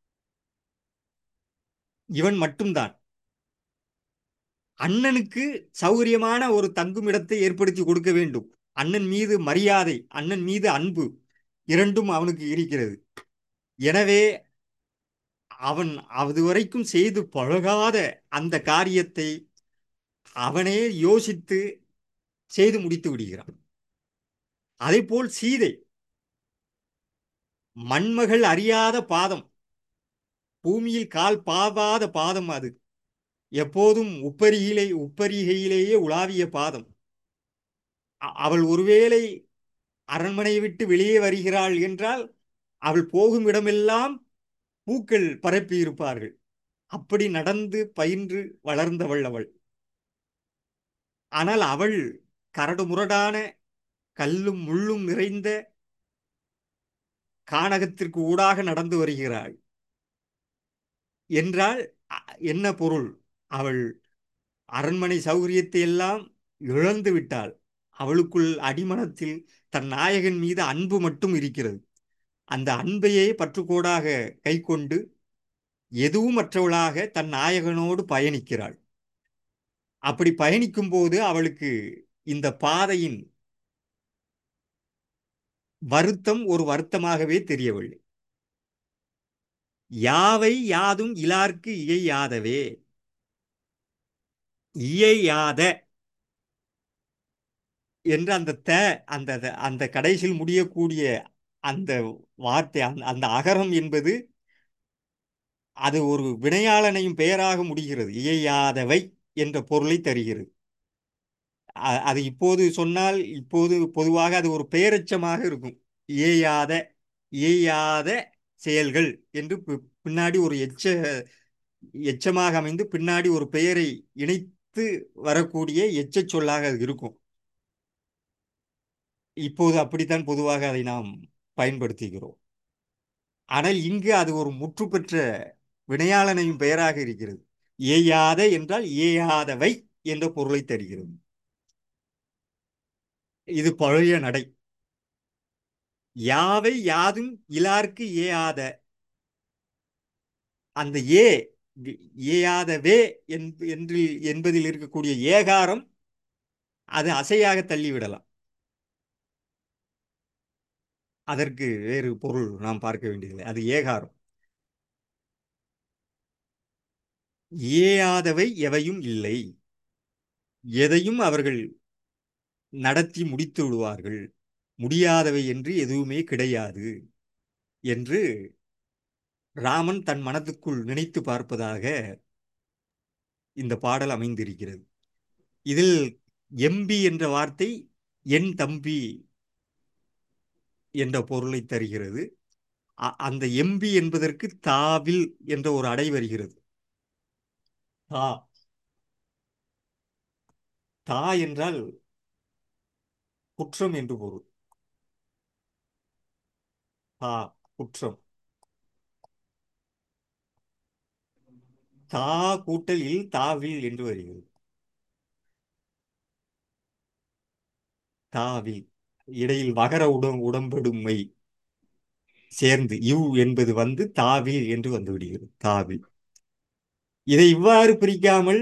இவன் மட்டும்தான் அண்ணனுக்கு சௌகரியமான ஒரு தங்குமிடத்தை ஏற்படுத்தி கொடுக்க வேண்டும் அண்ணன் மீது மரியாதை அண்ணன் மீது அன்பு இரண்டும் அவனுக்கு இருக்கிறது எனவே அவன் அதுவரைக்கும் செய்து பழகாத அந்த காரியத்தை அவனே யோசித்து செய்து முடித்து விடுகிறான் அதேபோல் சீதை மண்மகள் அறியாத பாதம் பூமியில் கால் பாவாத பாதம் அது எப்போதும் உப்பரியிலே உப்பரிகையிலேயே உலாவிய பாதம் அ- அவள் ஒருவேளை அரண்மனையை விட்டு வெளியே வருகிறாள் என்றால் அவள் போகும் இடமெல்லாம் பூக்கள் பரப்பி இருப்பார்கள் அப்படி நடந்து பயின்று வளர்ந்தவள் அவள் ஆனால் அவள் கரடு முரடான கல்லும் முள்ளும் நிறைந்த கானகத்திற்கு ஊடாக நடந்து வருகிறாள் என்றால் அ- என்ன பொருள் அவள் அரண்மனை சௌகரியத்தை எல்லாம் இழந்து விட்டாள் அவளுக்குள் அடிமனத்தில் தன் நாயகன் மீது அன்பு மட்டும் இருக்கிறது அந்த அன்பையே பற்றுக்கோடாக கைக்கொண்டு எதுவும் மற்றவளாக தன் நாயகனோடு பயணிக்கிறாள் அப்படி பயணிக்கும் போது அவளுக்கு இந்த பாதையின் வருத்தம் ஒரு வருத்தமாகவே தெரியவில்லை யாவை யாதும் இலார்க்கு இயையாதவே இயையாத என்று அந்த த அந்த அந்த கடைசியில் முடியக்கூடிய அந்த வார்த்தை அந்த அந்த அகரம் என்பது அது ஒரு வினையாளனையும் பெயராக முடிகிறது இயையாதவை என்ற பொருளை தருகிறது அ- அது இப்போது சொன்னால் இப்போது பொதுவாக அது ஒரு பெயரெச்சமாக இருக்கும் இயையாத இயையாத செயல்கள் என்று பி- பின்னாடி ஒரு எச்ச எச்சமாக அமைந்து பின்னாடி ஒரு பெயரை இணைத்து வரக்கூடிய எச்சச் சொல்லாக அது இருக்கும் இப்போது அப்படித்தான் பொதுவாக அதை நாம் பயன்படுத்துகிறோம் ஆனால் இங்கு அது ஒரு முற்று பெற்ற வினையாளனையும் பெயராக இருக்கிறது ஏயாத என்றால் ஏயாதவை என்ற பொருளை தருகிறது இது பழைய நடை யாவை யாதும் இலார்க்கு ஏயாத அந்த ஏ ஏயாதவே என்ப- என்று என்பதில் இருக்கக்கூடிய ஏகாரம் அது அசையாக தள்ளிவிடலாம் அதற்கு வேறு பொருள் நாம் பார்க்க வேண்டியதில்லை அது ஏகாரம் ஏயாதவை எவையும் இல்லை எதையும் அவர்கள் நடத்தி முடித்து விடுவார்கள் முடியாதவை என்று எதுவுமே கிடையாது என்று ராமன் தன் மனதுக்குள் நினைத்து பார்ப்பதாக இந்த பாடல் அமைந்திருக்கிறது இதில் எம்பி என்ற வார்த்தை என் தம்பி என்ற பொருளை தருகிறது அ- அந்த எம்பி என்பதற்கு தாவில் என்ற ஒரு அடை வருகிறது தா தா என்றால் குற்றம் என்று பொருள் தா குற்றம் தா கூட்டல் இல் தாவில் என்று வருகிறது தாவில் இடையில் வகர உடம் உடம்படுமை சேர்ந்து இவ் என்பது வந்து தாவில் என்று வந்து விடுகிறது தாவில் இதை இவ்வாறு பிரிக்காமல்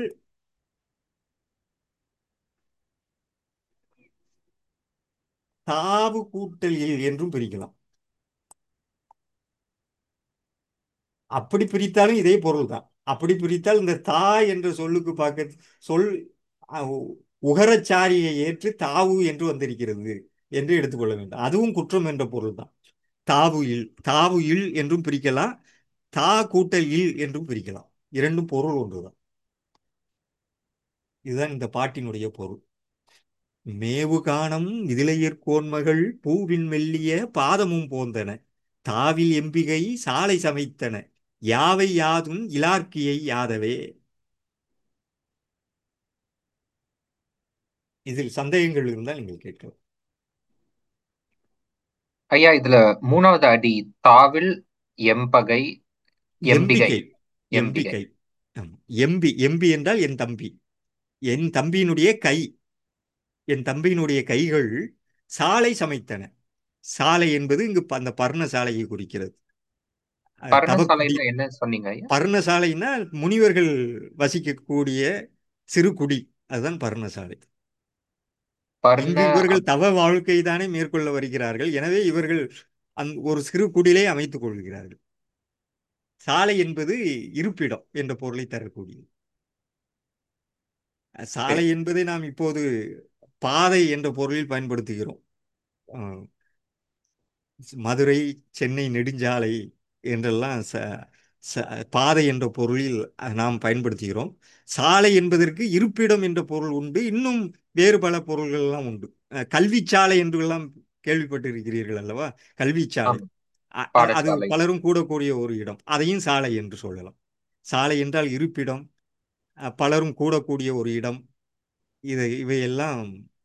தாவு கூட்டல் இல் என்றும் பிரிக்கலாம் அப்படி பிரித்தாலும் இதே பொருள் தான் அப்படி பிரித்தால் இந்த தா என்ற சொல்லுக்கு பார்க்க சொல் அ, உ- உகரச்சாரியை ஏற்று தாவு என்று வந்திருக்கிறது என்று எடுத்துக்கொள்ள வேண்டும் அதுவும் குற்றம் என்ற பொருள் தான் தாவு இல் தாவு இல் என்றும் பிரிக்கலாம் தா கூட்டல் இல் என்றும் பிரிக்கலாம் இரண்டும் பொருள் ஒன்றுதான் இதுதான் இந்த பாட்டினுடைய பொருள் மேவு காணம் மிதிலையர் கோன்மகள் பூவின் மெல்லிய பாதமும் போந்தன தாவில் எம்பிகை சாலை சமைத்தன யாவை யாதும் இலார்க்கியை யாதவே இதில் சந்தேகங்கள் இருந்தால் நீங்கள் கேட்கலாம் ஐயா இதுல மூணாவது அடி தாவில் எம்பகை எம்பிகை எம்பிக்கை எம்பிகை எம்பிக்கை ஆம். எம்பி எம்பி என்றால் என் தம்பி என் தம்பியினுடைய கை என் தம்பியினுடைய கைகள் சாலை சமைத்தன சாலை என்பது இங்கு ப- அந்த பர்ணசாலையை குறிக்கிறது அஹ், தவக்குடி பர்ணசாலைன்னா என்ன சொன்னீங்க ஐயா பர்ணசாலைன்னா முனிவர்கள் வசிக்கக்கூடிய சிறு குடி அதுதான் பர்ணசாலை பர்ண இங்கு இவர்கள் தவ வாழ்க்கை தானே மேற்கொள்ள வருகிறார்கள் எனவே இவர்கள் அந் ஒரு சிறு குடிலை அமைத்துக் கொள்கிறார்கள் சாலை என்பது இருப்பிடம் என்ற பொருளை தரக்கூடியது சாலை சரி என்பதை நாம் இப்போது பாதை என்ற பொருளில் பயன்படுத்துகிறோம் அஹ், மதுரை சென்னை நெடுஞ்சாலை என்றெல்லாம் ச ச- பாதை என்ற பொருளில் நாம் பயன்படுத்துகிறோம் சாலை என்பதற்கு இருப்பிடம் என்ற பொருள் உண்டு இன்னும் வேறு பல பொருள்கள் எல்லாம் உண்டு அஹ், கல்விச்சாலை என்றெல்லாம் கேள்விப்பட்டிருக்கிறீர்கள் அல்லவா கல்விச்சாலை ஆமா அ- அ- அது பாடசாலை பலரும் கூடக்கூடிய ஒரு இடம் அதையும் சாலை என்று சொல்லலாம் சாலை என்றால் இருப்பிடம் அஹ், பலரும் கூடக்கூடிய ஒரு இடம் இது இவையெல்லாம்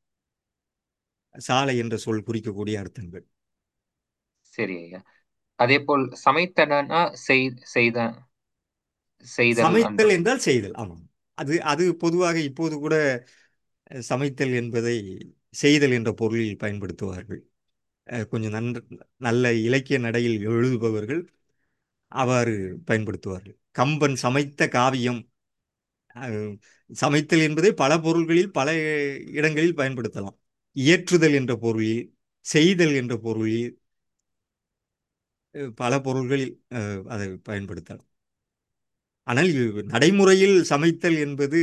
சாலை என்ற சொல் குறிக்கக்கூடிய அர்த்தங்கள் சரி ஐயா அதே போல் சமைத்தனா செய் செய்த செய்தல் சமைத்தல் அன்று என்றால் செய்தல் ஆமாம் அது அது பொதுவாக இப்போது கூட அஹ், சமைத்தல் என்பதை செய்தல் என்ற பொருளில் பயன்படுத்துவார்கள் அஹ், கொஞ்சம் நன்ற நல்ல இலக்கிய நடையில் எழுதுபவர்கள் அவ்வாறு பயன்படுத்துவார்கள் கம்பன் சமைத்த காவியம் அஹ், சமைத்தல் என்பதை பல பொருள்களில் பல இடங்களில் பயன்படுத்தலாம் இயற்றுதல் என்ற பொருளில் செய்தல் என்ற பொருளில் அஹ், பல பொருள்களில் அஹ், அதை பயன்படுத்தலாம் ஆனால் இது நடைமுறையில் சமைத்தல் என்பது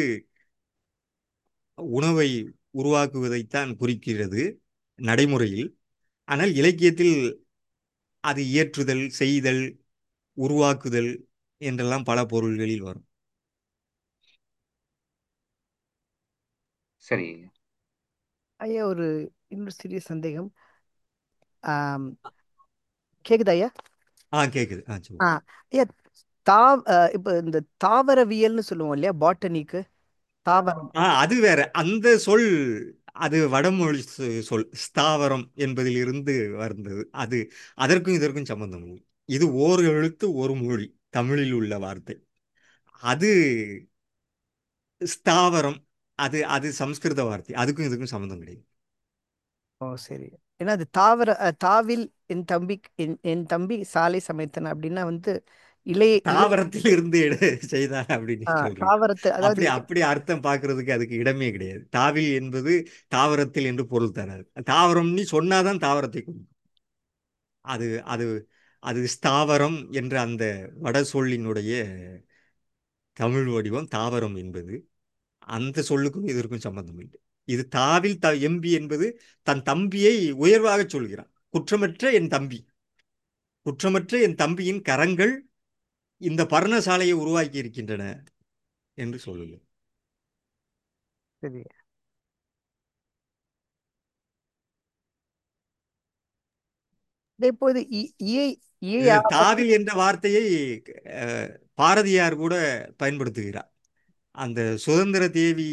உணவை உருவாக்குவதைத்தான் குறிக்கிறது நடைமுறையில் ஆனால் இலக்கியத்தில் அது இயற்றுதல் செய்தல் உருவாக்குதல் என்றெல்லாம் பல பொருள்களில் வரும் சரி ஐயா ஐயா ஒரு இன்னொரு சிறிய சந்தேகம் ஆம், கேக்குதா ஐயா ஆ கேக்குது ஆ ஆ சொல்லுங்க ஐயா தா அஹ், இப்போ இந்த தாவரவியல்னு சொல்லுவோம் இல்லையா பாட்டனிக்கு தாவரம் ஆ அது வேற அந்த சொல் அது வடமொழி சொ- சொல் ஸ்தாவரம் என்பதிலிருந்து வந்தது அது அதற்கும் இதற்கும் சம்பந்தம் இல்லை இது ஓர் எழுத்து ஒரு மொழி தமிழில் உள்ள வார்த்தை அது ஸ்தாவரம் அது அது சம்ஸ்கிருத வார்த்தை அதுக்கும் இதுக்கும் சம்பந்தம் கிடையாது ஓ சரி ஏன்னா அது தாவர அஹ், தாவில் என் தம்பி என் என் தம்பி சாலை சமைத்தன அப்படின்னா வந்து இளைய இளைய தாவரத்தில் இருந்து எடு செய்தார் அப்படின்னு ஆ, சொல்றீங்க தாவரத்தை அதாவது அப்படி அப்படி அர்த்தம் பார்க்கிறதுக்கு அதுக்கு இடமே கிடையாது தாவில் என்பது தாவரத்தில் என்று பொருள் தராது தாவரம்னு சொன்னாதான் தாவரத்தை குறிக்கும் அது அது அது ஸ்தாவரம் என்ற அந்த வட சொல்லினுடைய தமிழ் வடிவம் தாவரம் என்பது அந்த சொல்லுக்கும் இதற்கும் சம்பந்தம் இல்லை இது தாவில் த எம்பி என்பது தன் தம்பியை உயர்வாக சொல்கிறான் குற்றமற்ற என் தம்பி குற்றமற்ற என் தம்பியின் கரங்கள் இந்த பர்ணசாலையை உருவாக்கி இருக்கின்றன என்று சொல்லுங்க சரி இதே போது இ- இயை இயை இது ஆபத்து தாவில் என்ற வார்த்தையை அஹ், பாரதியார் கூட பயன்படுத்துகிறார் அந்த சுதந்திர தேவி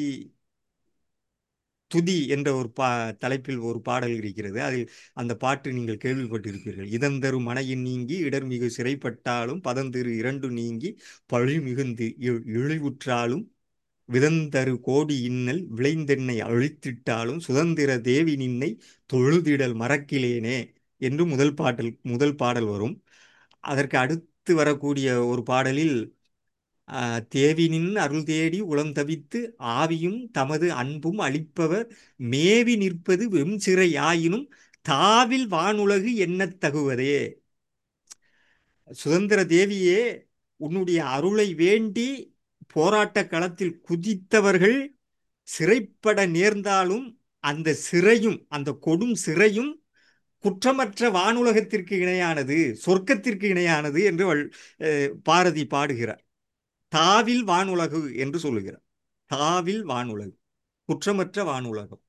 துதி என்ற ஒரு பா தலைப்பில் ஒரு பாடல் இருக்கிறது அதில் அந்த பாட்டு நீங்கள் கேள்விப்பட்டிருப்பீர்கள் இதந்தரு மனையின் நீங்கி இடர்மிகு சிறைப்பட்டாலும் பதந்திரு இரண்டு நீங்கி பழி மிகுந்து இ- இழிவுற்றாலும் விதந்தரு கோடி இன்னல் விளைந்தென்னை அழித்திட்டாலும் சுதந்திர தேவி நின்னை தொழுதிடல் மறக்கிலேனே என்று முதல் பாடல் முதல் பாடல் வரும் அதற்கு அடுத்து வரக்கூடிய ஒரு பாடலில் ஆஹ், தேவினின் அருள் தேடி உளம் தவித்து ஆவியும் தமது அன்பும் அளிப்பவர் மேவி நிற்பது வெம்சிறையாயினும் தாவில் வானுலகு எண்ணத் தகுவதே சுதந்திர தேவியே உன்னுடைய அருளை வேண்டி போராட்ட களத்தில் குதித்தவர்கள் சிறைப்பட நேர்ந்தாலும் அந்த சிறையும் அந்த கொடும் சிறையும் குற்றமற்ற வானுலகத்திற்கு இணையானது சொர்க்கத்திற்கு இணையானது என்று வள்- அஹ் பாரதி பாடுகிறார் தாவில் வானுலகு என்று சொல்லுகிறார் தாவில் வானுலகு குற்றமற்ற வானுலகம்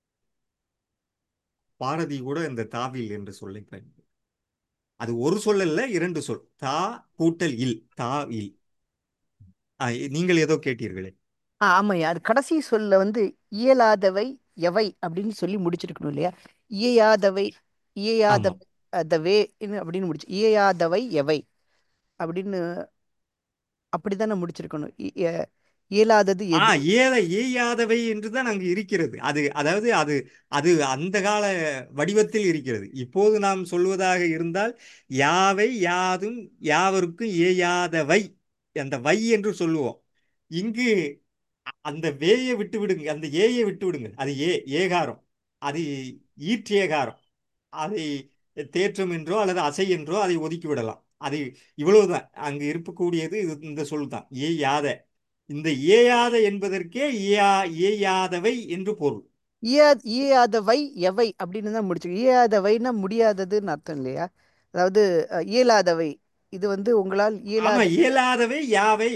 பாரதி கூட இந்த தாவில் என்ற சொல்லை பயன்படுத்தி அது ஒரு சொல் அல்ல இரண்டு சொல் தா கூட்டல் இல் தா இல் ஆ, நீங்கள் ஏதோ கேட்டீர்களே ஆ ஆமாய்யா அது கடைசி சொல்ல வந்து இயலாதவை எவை அப்படின்னு சொல்லி முடிச்சிருக்கணும் இல்லையா இயையாதவை இயையாத ஆமாம் தவே அப்படின்னு முடிச்சு இயையாதவை எவை அப்படின்னு அப்படித்தானே முடிச்சிருக்கணும் இ- இய- இயலாதது ஆ எது ஏத ஏயாதவை என்றுதான் அங்கு இருக்கிறது அது அதாவது அது அது அந்த கால வடிவத்தில் இருக்கிறது இப்போது நாம் சொல்வதாக இருந்தால் யாவை யாதும் யாவருக்கும் ஏயாதவை அந்த வை என்று சொல்லுவோம் இங்கு அந்த வேயை விட்டு விடுங்க அந்த ஏயை விட்டு விடுங்க அது ஏ ஏகாரம் அது ஈற்றேகாரம் அதை தேற்றம் என்றோ அல்லது அசை என்றோ அதை ஒதுக்கி விடலாம் அது இவ்வளவுதான் அங்கு இருக்கக்கூடியது இது இந்த சொல் தான் ஏயாத இந்த ஏயாத என்பதற்கே ஏயா ஏயாதவை என்று பொருள் இயா இயலாதவை எவை அப்படின்னு தான் முடிச்சிருக்கு இயலாதவைன்னா முடியாததுன்னு அர்த்தம் இல்லையா அதாவது அஹ், இயலாதவை இது வந்து உங்களால் ஆமா இயலாத இயலாதவை யாவை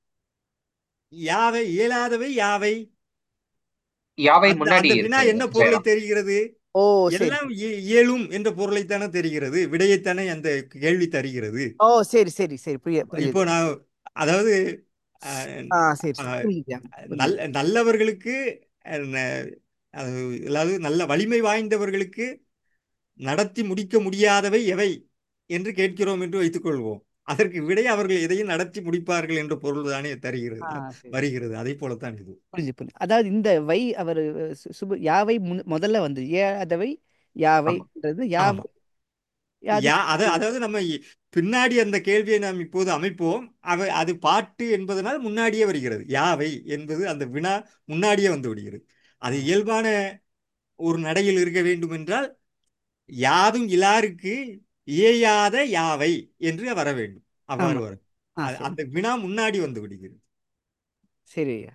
யாவை இயலாதவை யாவை யாவை அந்த முன்னாடி அந்த வினா இருக்கு என்ன பொருளை ஜெயராம் தெரிகிறது ஓ சரி எல்லாம் இய- இயலும் என்ற பொருளைத்தானே தெரிகிறது விடையைத்தானே அந்த கேள்வி தருகிறது ஓ சரி சரி சரி புரிய புரியுது இப்போ நான் அதாவது அஹ், ஆ சரி சரி அஹ், புரியுது புரியுது நல் நல்லவர்களுக்கு அஹ், ந- அது அதாவது நல்ல வலிமை வாய்ந்தவர்களுக்கு நடத்தி முடிக்க முடியாதவை எவை என்று கேட்கிறோம் என்று வைத்துக்கொள்வோம் அதற்கு விடை அவர்கள் எதையும் நடத்தி முடிப்பார்கள் என்ற பொருள் தானே தருகிறது ஆ சரி வருகிறது அதை போலத்தான் இது புரிஞ்சு புரிஞ்சு அதாவது இந்த வை அவர் சு- சுப யாவை முன் முதல்ல வந்து ஏதவை ஆமா யாவைன்றது யாவை ஆமா அது யா அத அதாவது நம்ம இ- பின்னாடி அந்த கேள்வியை நாம் இப்போது அமைப்போம் அவை அது பாட்டு என்பதனால் முன்னாடியே வருகிறது யாவை என்பது அந்த வினா முன்னாடியே வந்து விடுகிறது அது ஆ, இயல்பான ஒரு நடையில் இருக்க வேண்டும் என்றால் யாதும் இலாருக்கு ஏயாத யாவை என்று வர வேண்டும் அவ்வாறு ஆமா வரும் ஆ அது- சரி அந்த வினா முன்னாடி வந்து விடுகிறது சரி ஐயா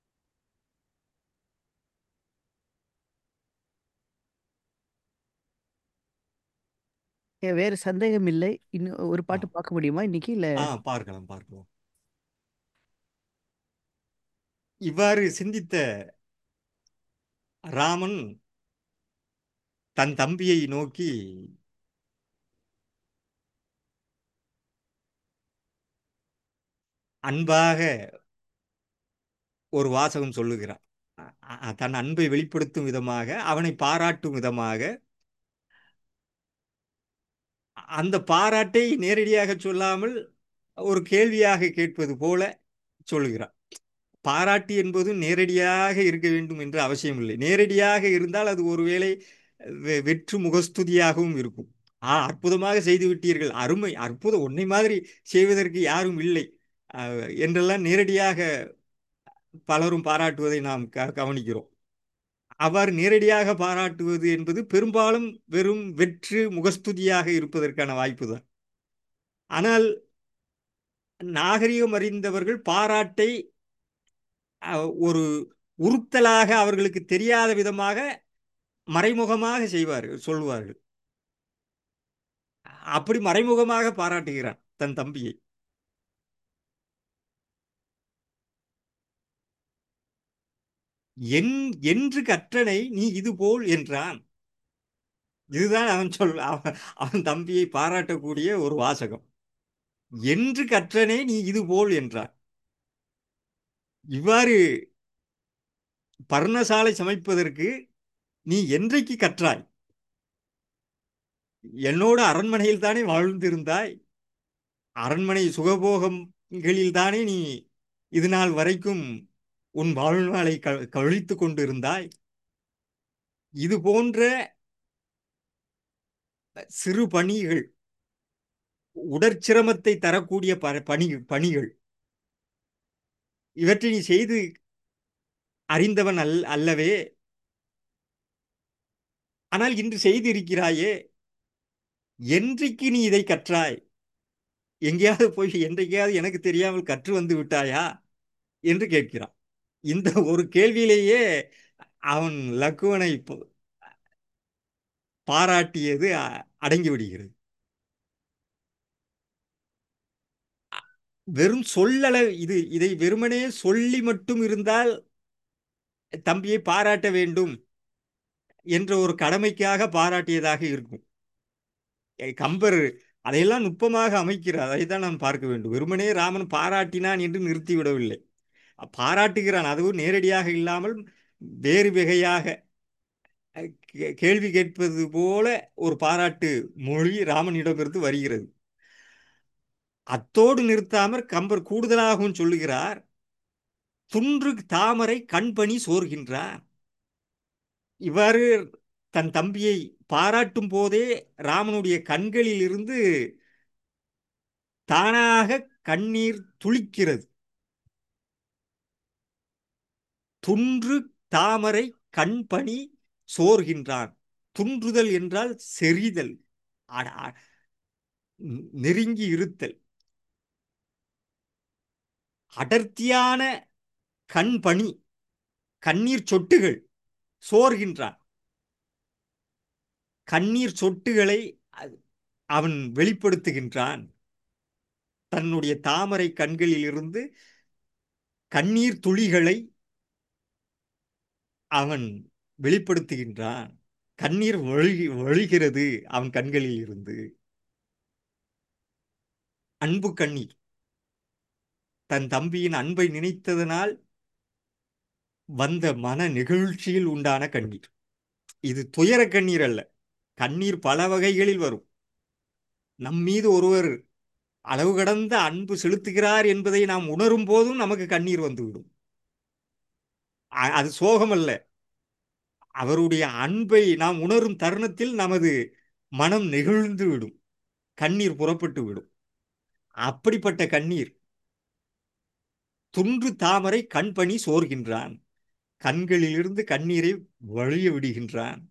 ஏன் வேற சந்தேகம் இல்லை இன்னும் ஒரு ஆ பாட்டு பார்க்க முடியுமா இன்னைக்கு இல்ல ஆ பார்க்கலாம் பார்க்கலாம் இவ்வாறு சிந்தித்த ராமன் தன் தம்பியை நோக்கி அன்பாக ஒரு வாசகம் சொல்லுகிறான் அ- அ- தன் அன்பை வெளிப்படுத்தும் விதமாக அவனை பாராட்டும் விதமாக அந்த பாராட்டை நேரடியாக சொல்லாமல் ஒரு கேள்வியாக கேட்பது போல சொல்லுகிறான் பாராட்டு என்பது நேரடியாக இருக்க வேண்டும் என்ற அவசியம் இல்லை நேரடியாக இருந்தால் அது ஒருவேளை வெ- வெற்று முகஸ்துதியாகவும் இருக்கும் ஆ அற்புதமாக செய்து விட்டீர்கள் அருமை அற்புதம் உன்னை மாதிரி செய்வதற்கு யாரும் இல்லை அஹ், என்றெல்லாம் நேரடியாக பலரும் பாராட்டுவதை நாம் க- கவனிக்கிறோம் அவ்வாறு நேரடியாக பாராட்டுவது என்பது பெரும்பாலும் வெறும் வெற்று முகஸ்துதியாக இருப்பதற்கான வாய்ப்பு தான் ஆனால் நாகரிகம் அறிந்தவர்கள் பாராட்டை அஹ், ஒரு உறுத்தலாக அவர்களுக்கு தெரியாத விதமாக மறைமுகமாக செய்வார்கள் சொல்வார்கள் அப்படி மறைமுகமாக பாராட்டுகிறான் தன் தம்பியை என் என்று கற்றனை நீ இதுபோல் என்றான் இதுதான் அவன் சொல் அவன் அவன் தம்பியை பாராட்டக்கூடிய ஒரு வாசகம் என்று கற்றனே நீ இதுபோல் என்றான் இவ்வாறு பர்ணசாலை சமைப்பதற்கு நீ என்றைக்கு கற்றாய் என்னோட அரண்மனையில் தானே வாழ்ந்திருந்தாய் அரண்மனை சுகபோகங்களில் தானே நீ இது நாள் வரைக்கும் உன் வாழ்நாளை க கழித்து கொண்டிருந்தாய் இது போன்ற சிறு பணிகள் உடற்சிரமத்தை தரக்கூடிய ப- பணி பணிகள் இவற்றை நீ செய்து அறிந்தவன் அல் அல்லவே ஆனால் இன்று செய்திருக்கிறாயே என்றைக்கு நீ இதை கற்றாய் எங்கேயாவது போய் என்றைக்காவது எனக்கு தெரியாமல் கற்று வந்து விட்டாயா என்று கேட்கிறான் இந்த ஒரு கேள்வியிலேயே அவன் லக்குவனை ப- பாராட்டியது அ- அடங்கி விடுகிறது வெறும் சொல்லள இது இதை வெறுமனே சொல்லி மட்டும் இருந்தால் தம்பியை பாராட்ட வேண்டும் என்ற ஒரு கடமைக்காக பாராட்டியதாக இருக்கும் எ, கம்பர் அதையெல்லாம் நுட்பமாக அமைக்கிறார் அதைத்தான் நாம் பார்க்க வேண்டும் வெறுமனே ராமன் பாராட்டினான் என்று நிறுத்திவிடவில்லை பாராட்டுகிறான் அதுவும் நேரடியாக இல்லாமல் வேறு வகையாக அஹ், கே- கேள்வி கேட்பது போல ஒரு பாராட்டு மொழி ராமனிடமிருந்து வருகிறது அத்தோடு நிறுத்தாமற் கம்பர் கூடுதலாகவும் சொல்லுகிறார் துன்று தாமரை கண்பணி சோர்கின்றார் இவ்வாறு தன் தம்பியை பாராட்டும் போதே ராமனுடைய கண்களில் இருந்து தானாக கண்ணீர் துளிக்கிறது துன்று தாமரை கண்பணி சோர்கின்றான் துன்றுதல் என்றால் செறிதல் அட- அ- நெருங்கி இருத்தல் அடர்த்தியான கண்பணி கண்ணீர் சொட்டுகள் சோர்கின்றான் கண்ணீர் சொட்டுகளை அ- அவன் வெளிப்படுத்துகின்றான் தன்னுடைய தாமரை கண்களில் இருந்து கண்ணீர் துளிகளை அவன் வெளிப்படுத்துகின்றான் கண்ணீர் வழி வழிகிறது அவன் கண்களில் இருந்து அன்பு கண்ணீர் தன் தம்பியின் அன்பை நினைத்ததனால் வந்த மன நெகிழ்ச்சியில் உண்டான கண்ணீர் இது துயர கண்ணீர் அல்ல கண்ணீர் பல வகைகளில் வரும் நம் மீது ஒருவர் அளவு கடந்த அன்பு செலுத்துகிறார் என்பதை நாம் உணரும் போதும் நமக்கு கண்ணீர் வந்துவிடும் அ- அது சோகம் அல்ல அவருடைய அன்பை நாம் உணரும் தருணத்தில் நமது மனம் நெகிழ்ந்து விடும் கண்ணீர் புறப்பட்டு விடும் அப்படிப்பட்ட கண்ணீர் துன்று தாமரை கண்பணி சோர்கின்றான் கண்களிலிருந்து கண்ணீரை வழிய விடுகின்றான்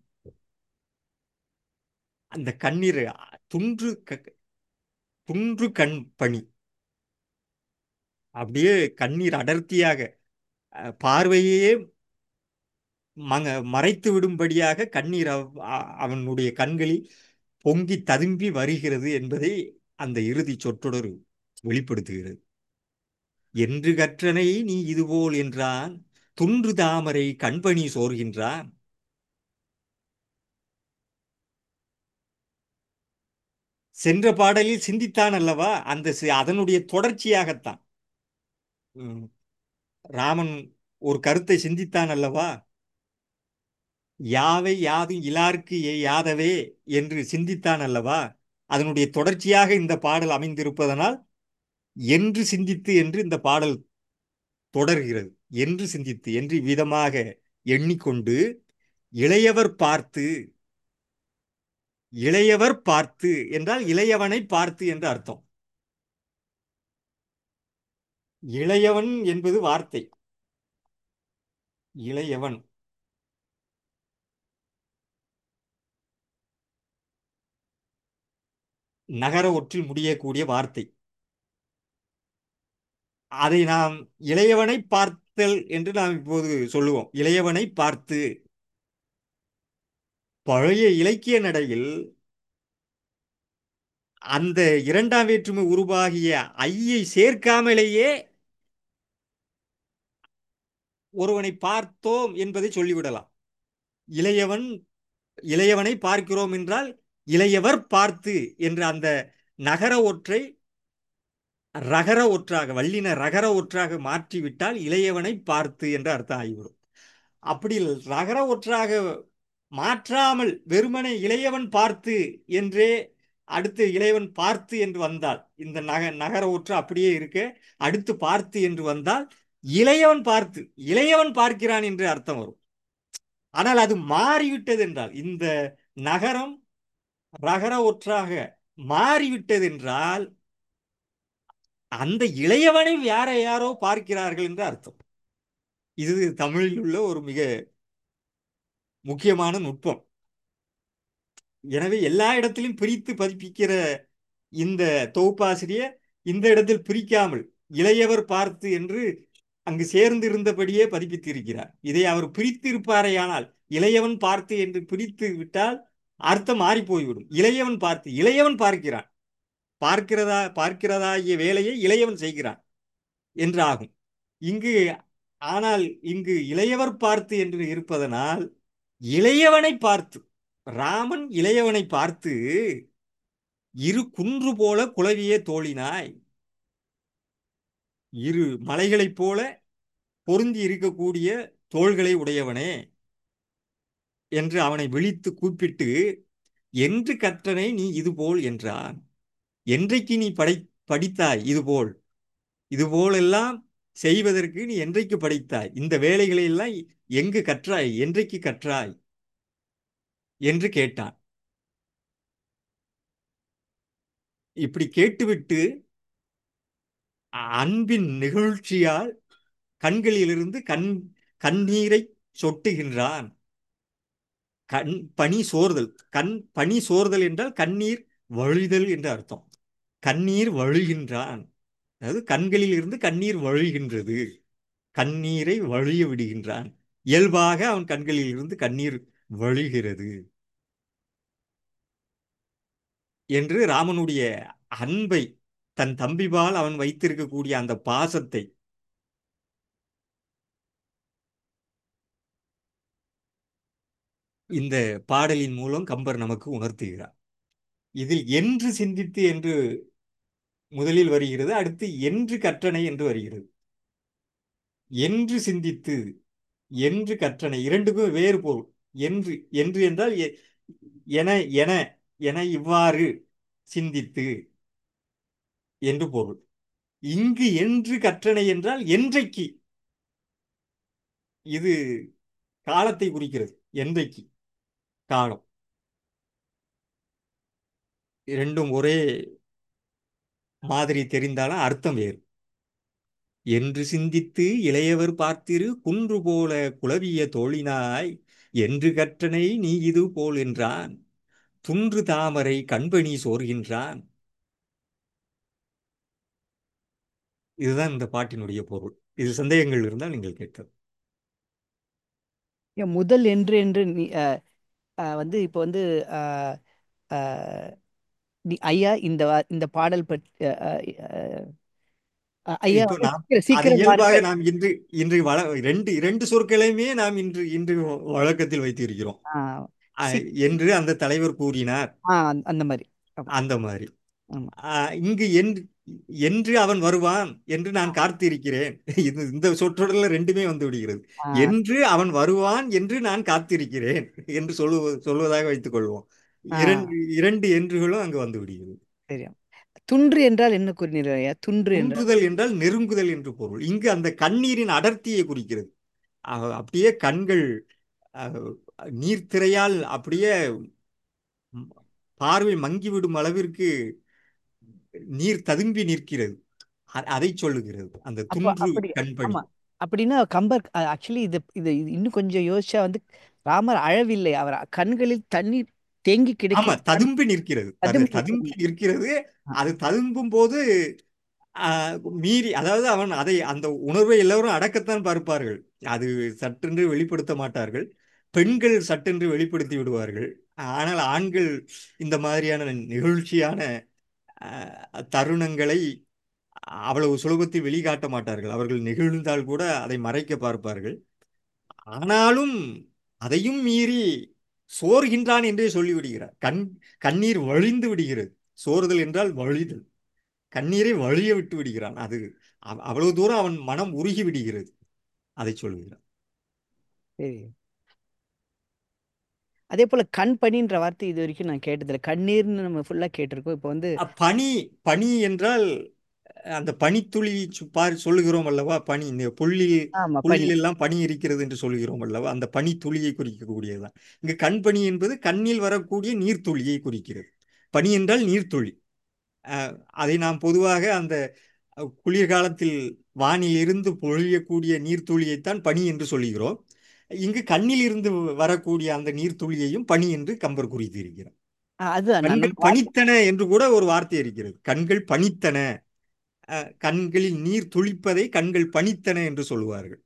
அந்த கண்ணீர் துன்று க- துன்று கண் பணி அப்படியே கண்ணீர் அடர்த்தியாக அஹ், பார்வையே மங்க மறைத்து விடும்படியாக கண்ணீர் அவ்- அ- அவனுடைய கண்களில் பொங்கி ததும்பி வருகிறது என்பதை அந்த இறுதி சொற்றொடர் வெளிப்படுத்துகிறது என்று கற்றனை நீ இதுபோல் என்றான் துன்று தாமரை கண்பணி சோர்கின்றான் சென்ற பாடலில் சிந்தித்தான் அல்லவா அந்த சி- அதனுடைய தொடர்ச்சியாகத்தான் ம், ராமன் ஒரு கருத்தை சிந்தித்தான் அல்லவா யாவை யாதும் இலார்க்கு ஏ- யாதவே என்று சிந்தித்தான் அல்லவா அதனுடைய தொடர்ச்சியாக இந்த பாடல் அமைந்திருப்பதனால் என்று சிந்தித்து என்று இந்த பாடல் தொடர்கிறது என்று சிந்தித்து என்று விதமாக எண்ணிக்கொண்டு இளையவர் பார்த்து இளையவர் பார்த்து என்றால் இளையவனை பார்த்து என்று அர்த்தம் இளையவன் என்பது வார்த்தை இளையவன் நகர ஒற்றில் முடியக்கூடிய வார்த்தை அதை நாம் இளையவனை பார்த்தல் என்று நாம் இப்போது சொல்லுவோம் இளையவனை பார்த்து பழைய இலக்கிய நடையில் அந்த இரண்டாம் வேற்றுமை உருவாகிய ஐயை சேர்க்காமலேயே ஒருவனை பார்த்தோம் என்பதை சொல்லிவிடலாம் இளையவன் இளையவனை பார்க்கிறோம் என்றால் இளையவர் பார்த்து என்ற அந்த நகர ஒற்றை ரகர ஒற்றாக வல்லின ரகர ஒற்றாக மாற்றிவிட்டால் இளையவனை பார்த்து என்று அர்த்தம் ஆகிவிடும் அப்படி ரகர ஒற்றாக மாற்றாமல் வெறுமனே இளையவன் பார்த்து என்றே அடுத்து இளையவன் பார்த்து என்று வந்தால் இந்த நக நகர ஒற்று அப்படியே இருக்க அடுத்து பார்த்து என்று வந்தால் இளையவன் பார்த்து இளையவன் பார்க்கிறான் என்று அர்த்தம் வரும் ஆனால் அது மாறிவிட்டது என்றால் இந்த நகரம் ரகர ஒற்றாக மாறிவிட்டது என்றால் அந்த இளையவனை வேற யாரோ பார்க்கிறார்கள் என்று அர்த்தம் இது தமிழில் உள்ள ஒரு மிக முக்கியமான நுட்பம் எனவே எல்லா இடத்திலும் பிரித்து பதிப்பிக்கிற இந்த தொகுப்பாசிரியர் இந்த இடத்தில் பிரிக்காமல் இளையவர் பார்த்து என்று அங்கு சேர்ந்து இருந்தபடியே பதிப்பித்திருக்கிறார் இதை அவர் பிரித்து இருப்பாரேயானால் இளையவன் பார்த்து என்று பிரித்து விட்டால் அர்த்தம் மாறி போய்விடும் இளையவன் பார்த்து இளையவன் பார்க்கிறான் பார்க்கிறதா பார்க்கிறதாகிய வேலையை இளையவன் செய்கிறான் என்று ஆகும் இங்கு ஆனால் இங்கு இளையவர் பார்த்து என்று இருப்பதனால் இளையவனை பார்த்து ராமன் இளையவனை பார்த்து இரு குன்று போல குளவியே தோழினாய் இரு மலைகளைப் போல பொருந்தி இருக்கக்கூடிய தோள்களை உடையவனே என்று அவனை விழித்து கூப்பிட்டு என்று கற்றனை நீ இதுபோல் என்றான் என்றைக்கு நீ படை படித்தாய் இதுபோல் இதுபோலெல்லாம் செய்வதற்கு நீ என்றைக்கு படித்தாய் இந்த வேலைகளை எல்லாம் எங்கு கற்றாய் என்றைக்கு கற்றாய் என்று கேட்டான் இப்படி கேட்டுவிட்டு அன்பின் நிகழ்ச்சியால் கண்களிலிருந்து கண் கண்ணீரை சொட்டுகின்றான் கண் பனி சோர்தல் கண் பனி சோர்தல் என்றால் கண்ணீர் வழிதல் என்று அர்த்தம் கண்ணீர் வழிகின்றான் அதாவது கண்களில் இருந்து கண்ணீர் வழிகின்றது கண்ணீரை வழிய விடுகின்றான் இயல்பாக அவன் கண்களில் இருந்து கண்ணீர் வழிகிறது என்று ராமனுடைய அன்பை தன் தம்பிபால் அவன் வைத்திருக்கக்கூடிய அந்த பாசத்தை இந்த பாடலின் மூலம் கம்பர் நமக்கு உணர்த்துகிறார் இதில் என்று சிந்தித்து என்று முதலில் வருகிறது அடுத்து என்று கற்றனை என்று வருகிறது என்று சிந்தித்து என்று கற்றனை இரண்டுக்கும் வேறு பொருள் என்று என்று என்றால் எ- என என என இவ்வாறு சிந்தித்து என்று பொருள் இங்கு என்று கற்றனை என்றால் என்றைக்கு இது காலத்தை குறிக்கிறது என்றைக்கு காலம் இரண்டும் ஒரே மாதிரி தெரிந்தாலும் அர்த்தம் வேறு என்று சிந்தித்து இளையவர் பார்த்திரு குன்று போல குளவிய தோழினாய் என்று கற்றனை நீ இது போல் என்றான் துன்று தாமரை கண்பணி சோர்கின்றான் இதுதான் இந்த பாட்டினுடைய பொருள் இது சந்தேகங்கள் இருந்தால் நீங்கள் கேட்கலாம் ஏன் முதல் என்று என்று நீ அஹ், அஹ், வந்து இப்போ வந்து அஹ், அஹ், நீ ஐயா இந்த வா- இந்த பாடல் பற்றி அஹ், அஹ், அஹ், ஐயா இப்போ வந்து நாம் சீக்கிரம் அது சீக்கிரம் இயல்பாக வாருங்கள் நாம் இன்று இன்று வழ ரெண்டு இரண்டு சொற்களையுமே நாம் இன்று இன்று வழக்கத்தில் வைத்திருக்கிறோம் ஆ, அஹ், சீக்- என்று அந்த தலைவர் கூறினார் ஆ, அந்த அந்த மாதிரி ஆமா அந்த மாதிரி ஆமா ஆஹ் இங்கு என்று என்று அவன் வருவான் என்று நான் காத்திருக்கிறேன் இது இந்த சொற்றொடர்ல ரெண்டுமே வந்து விடுகிறது ஆ, என்று அவன் வருவான் என்று நான் காத்திருக்கிறேன் என்று சொல்லுவது சொல்வதாக வைத்துக் கொள்வோம் ஆ, இரண்டு இரண்டு என்றுகளும் அங்கு வந்து விடுகிறது சரியா துன்று என்றால் என்ன கூறினீர்கள் ஐயா துன்று என்றால் குன்றுதல் என்றால் நெருங்குதல் என்று பொருள் இங்கு அந்த கண்ணீரின் அடர்த்தியை குறிக்கிறது அஹ் அப்படியே கண்கள் அஹ், நீர்த்திரையால் அப்படியே பார்வை மங்கிவிடும் அளவிற்கு நீர் ததும்பி நிற்கிறது அ- அதை சொல்லுகிறது அந்த அப்ப துன்று அப்படி கண்பணி ஆமா அப்படின்னா கம்பர் ஆக்சுவலி இது இது இது இன்னும் கொஞ்சம் யோசிச்சா வந்து ராமர் அழவில்லை அவர் கண்களில் தண்ணீர் தேங்கி ஆமா கிடக்கிறது ததும்பி நிற்கிறது தது ததும்பி ததும்பி நிற்கிறது. நிற்கிறது ஆ, அது ததும்பும் போது ஆஹ், மீறி அதாவது அவன் அதை அந்த உணர்வை எல்லோரும் அடக்கத்தான் பார்ப்பார்கள் அது சட்டென்று வெளிப்படுத்த மாட்டார்கள் பெண்கள் சட்டென்று வெளிப்படுத்தி விடுவார்கள் ஆனால் ஆண்கள் இந்த மாதிரியான நிகழ்ச்சியான ஆஹ், தருணங்களை அவ்வளவு சுலபத்தில் வெளிக்காட்ட மாட்டார்கள் அவர்கள் நெகிழ்ந்தால் கூட அதை மறைக்க பார்ப்பார்கள் ஆனாலும் அதையும் மீறி சோர்கின்றான் என்றே சொல்லிவிடுகிறார் கண் கண்ணீர் வழிந்து விடுகிறது சோறுதல் என்றால் வழிதல் கண்ணீரை வழிய விட்டு விடுகிறான் அது அவ்- அவ்வளவு தூரம் அவன் மனம் உருகி விடுகிறது அதை சொல்லுகிறான் சரி அதே போல கண் பனின்ற வார்த்தை இது வரைக்கும் நான் கேட்டதில்லை கண்ணீர்னு நம்ம ஃபுல்லா கேட்டிருக்கோம் இப்போ வந்து அ, பனி பனி என்றால் அந்த பனித்துளி சு- பார் சொல்லுகிறோம் அல்லவா பனி இந்த புள்ளியில் ஆமா பனி புள்ளியில் எல்லாம் பனி இருக்கிறது என்று சொல்லுகிறோம் அல்லவா அந்த பனித்துளியை குறிக்கக்கூடியதுதான் இங்கு கண் பனி என்பது கண்ணில் வரக்கூடிய நீர்த்துளியை குறிக்கிறது பனி என்றால் நீர்த்துளி அஹ், அதை நாம் பொதுவாக அந்த அஹ், குளிர்காலத்தில் வானில் இருந்து பொழியக்கூடிய நீர்த்துளியைத்தான் பனி என்று சொல்லுகிறோம் இங்கு கண்ணில் இருந்து வரக்கூடிய அந்த நீர்த்துளியையும் பனி என்று கம்பர் குறித்திருக்கிறார் ஆ, அதுதான் நான் கண்கள் நம்ம வார்த்தை பனித்தன என்று கூட ஒரு வார்த்தை இருக்கிறது கண்கள் பனித்தன அஹ், கண்களில் நீர் துளிப்பதை கண்கள் பனித்தன என்று சொல்லுவார்கள்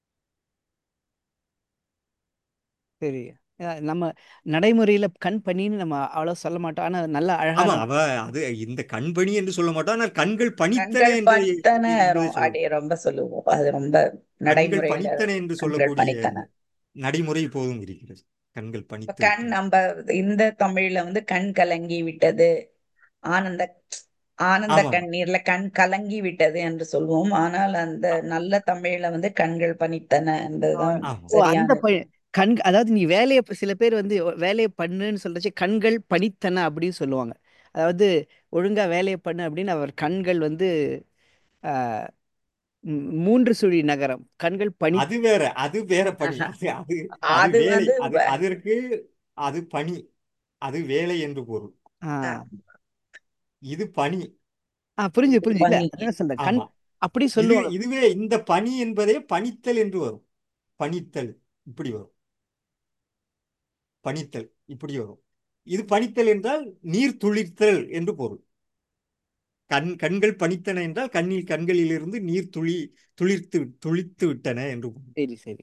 சரி ஆ, நம்ம நடைமுறையில கண் பனின்னு நம்ம அவ்வளவு சொல்ல மாட்டோம் ஆனா நல்ல ஆமா அழகான அவ அது இந்த கண்பனி என்று சொல்ல மாட்டோம் ஆனால் கண்கள் பனித்தன கண்கள் என்று பனித்தன என்பதை ரொ- சொல்லுவோம் அடி ரொம்ப சொல்லுவோம் அது ரொம்ப கண்கள் நடைமுறையில பனித்தன என்று கண்கள் சொல்லக்கூடிய பனித்தன நடைமுறை இப்போதும் இருக்கிறது கண்கள் இப்ப பனித்து கண் விட்டன நம்ம இந்த தமிழ்ல வந்து கண் கலங்கி விட்டது ஆனந்த ஆனந்த ஆமாம் கண்ணீர்ல கண் கலங்கி விட்டது என்று சொல்வோம் ஆனால் அந்த நல்ல தமிழ்ல வந்து கண்கள் பனித்தன ஆ, என்பதுதான் ஆமாம் ஓ அந்த சரியானது ப- கண் அதாவது நீ வேலையை சில பேர் வந்து வேலையை பண்ணுன்னு சொல்றச்சு கண்கள் பணித்தன அப்படின்னு சொல்லுவாங்க அதாவது ஒழுங்கா வேலையை பண்ணு அப்படின்னு அவர் கண்கள் வந்து ஆஹ், ம், மூன்று சுழி நகரம் கண்கள் பணி அது வேற அது வேற பணி அது அது அது அது வேலை வந்து அது வ- அதற்கு அது பணி அது வேலை என்று பொருள் ஆஹ் இது பணி ஆ புரிஞ்சு புரிஞ்சு இல்ல பணி அதான் சொல்றேன் கண் ஆமா அப்படி இது சொல்லுவாங்க இதுவே இந்த பணி என்பதே பணித்தல் என்று வரும் பணித்தல் இப்படி வரும் பணித்தல் இப்படி வரும் இது பணித்தல் என்றால் நீர் துளிர்த்தல் என்று பொருள் கண் கண்கள் பணித்தன என்றால் கண்ணில் கண்களிலிருந்து நீர் துளி துளிர்த்து துளித்து விட்டன என்று பொருள் சரி சரி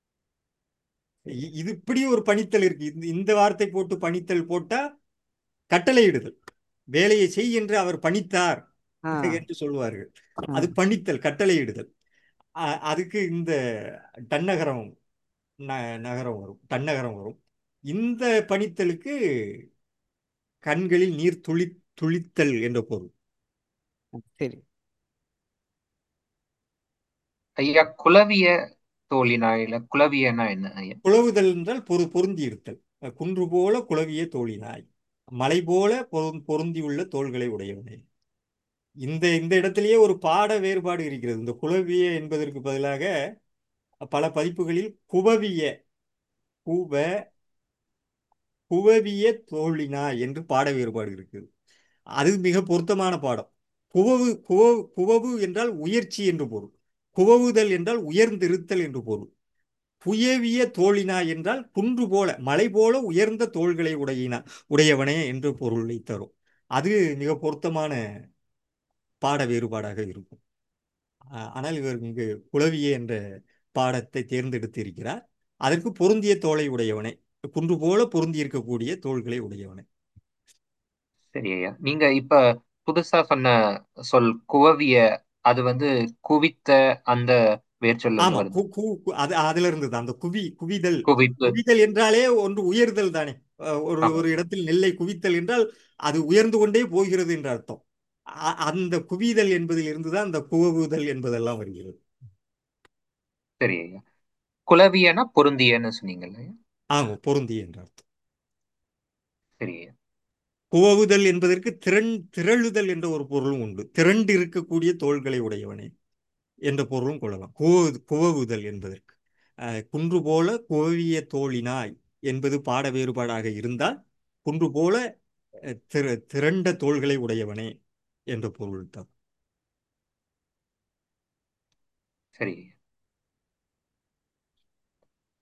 இ- இது இப்படி ஒரு பணித்தல் இருக்கு இந்த இந்த வார்த்தை போட்டு பணித்தல் போட்டா கட்டளையிடுதல் வேலையை செய் என்று அவர் பணித்தார் ஆ என்று சொல்வார்கள் ஆ அது பணித்தல் கட்டளையிடுதல் அ- அதுக்கு இந்த தன்னகரம் ந- நகரம் வரும் தன்னகரம் வரும் இந்த பணித்தலுக்கு கண்களில் நீர் துளி துளித்தல் என்ற பொருள் சரி ஐயா குலவிய தோழினாயில குலவியனா என்ன ஐயா குழவுதல் என்றால் பொரு பொருந்தி இருத்தல் குன்று போல குழவிய தோழினாய் மலை போல பொரு- பொருந்தியுள்ள தோள்களை உடையவனே இந்த இந்த இடத்திலேயே ஒரு பாட வேறுபாடு இருக்கிறது இந்த குழவிய என்பதற்கு பதிலாக பல பதிப்புகளில் குவவிய குவ குவவிய தோழினாய் என்று பாட வேறுபாடு இருக்குது அது மிக பொருத்தமான பாடம் குவவு குவவு குவவு என்றால் உயர்ச்சி என்று பொருள் குவவுதல் என்றால் உயர்ந்திருத்தல் என்று பொருள் புயவிய தோழினா என்றால் குன்று போல மலை போல உயர்ந்த தோள்களை உடையினா உடையவனே என்று பொருளை தரும் அது மிக பொருத்தமான பாட வேறுபாடாக இருக்கும் ஆ- ஆனால் இவர் இங்கு குளவிய என்ற பாடத்தை தேர்ந்தெடுத்து இருக்கிறார் அதற்கு பொருந்திய தோளை உடையவனே குன்று போல பொருந்தி இருக்கக்கூடிய தோள்களை உடையவனே சரி ஐயா நீங்க இப்ப புதுசா சொன்ன சொல் குவவிய அது வந்து குவித்த அந்த வேர்ச்சொல்ல ஆமா வருது கு கு கு- அது அதுல இருந்தது அந்த குவி குவிதல் குவிப்பு குவிதல் என்றாலே ஒன்று உயர்தல் தானே அஹ் ஒரு ஆமா ஒரு இடத்தில் நெல்லை குவித்தல் என்றால் அது உயர்ந்து கொண்டே போகிறது என்ற அர்த்தம் அ- அந்த குவிதல் என்பதில் இருந்துதான் அந்த குவவுதல் என்பதெல்லாம் வருகிறது சரி ஐயா குலவியனா பொருந்தியன்னு சொன்னீங்கல்ல ஐயா ஆமா பொருந்தி என்ற அர்த்தம் சரி ஐயா குவவுதல் என்பதற்கு திரண் திரளுதல் என்ற ஒரு பொருளும் உண்டு திரண்டு இருக்கக்கூடிய தோள்களை உடையவனே என்ற பொருளும் கொள்ளலாம் குவ குவவுதல் என்பதற்கு அஹ், குன்று போல குவவிய தோழினாய் என்பது பாட வேறுபாடாக இருந்தால் குன்று போல அஹ், திர திரண்ட தோள்களை உடையவனே என்ற பொருள் தான் சரி ஐயா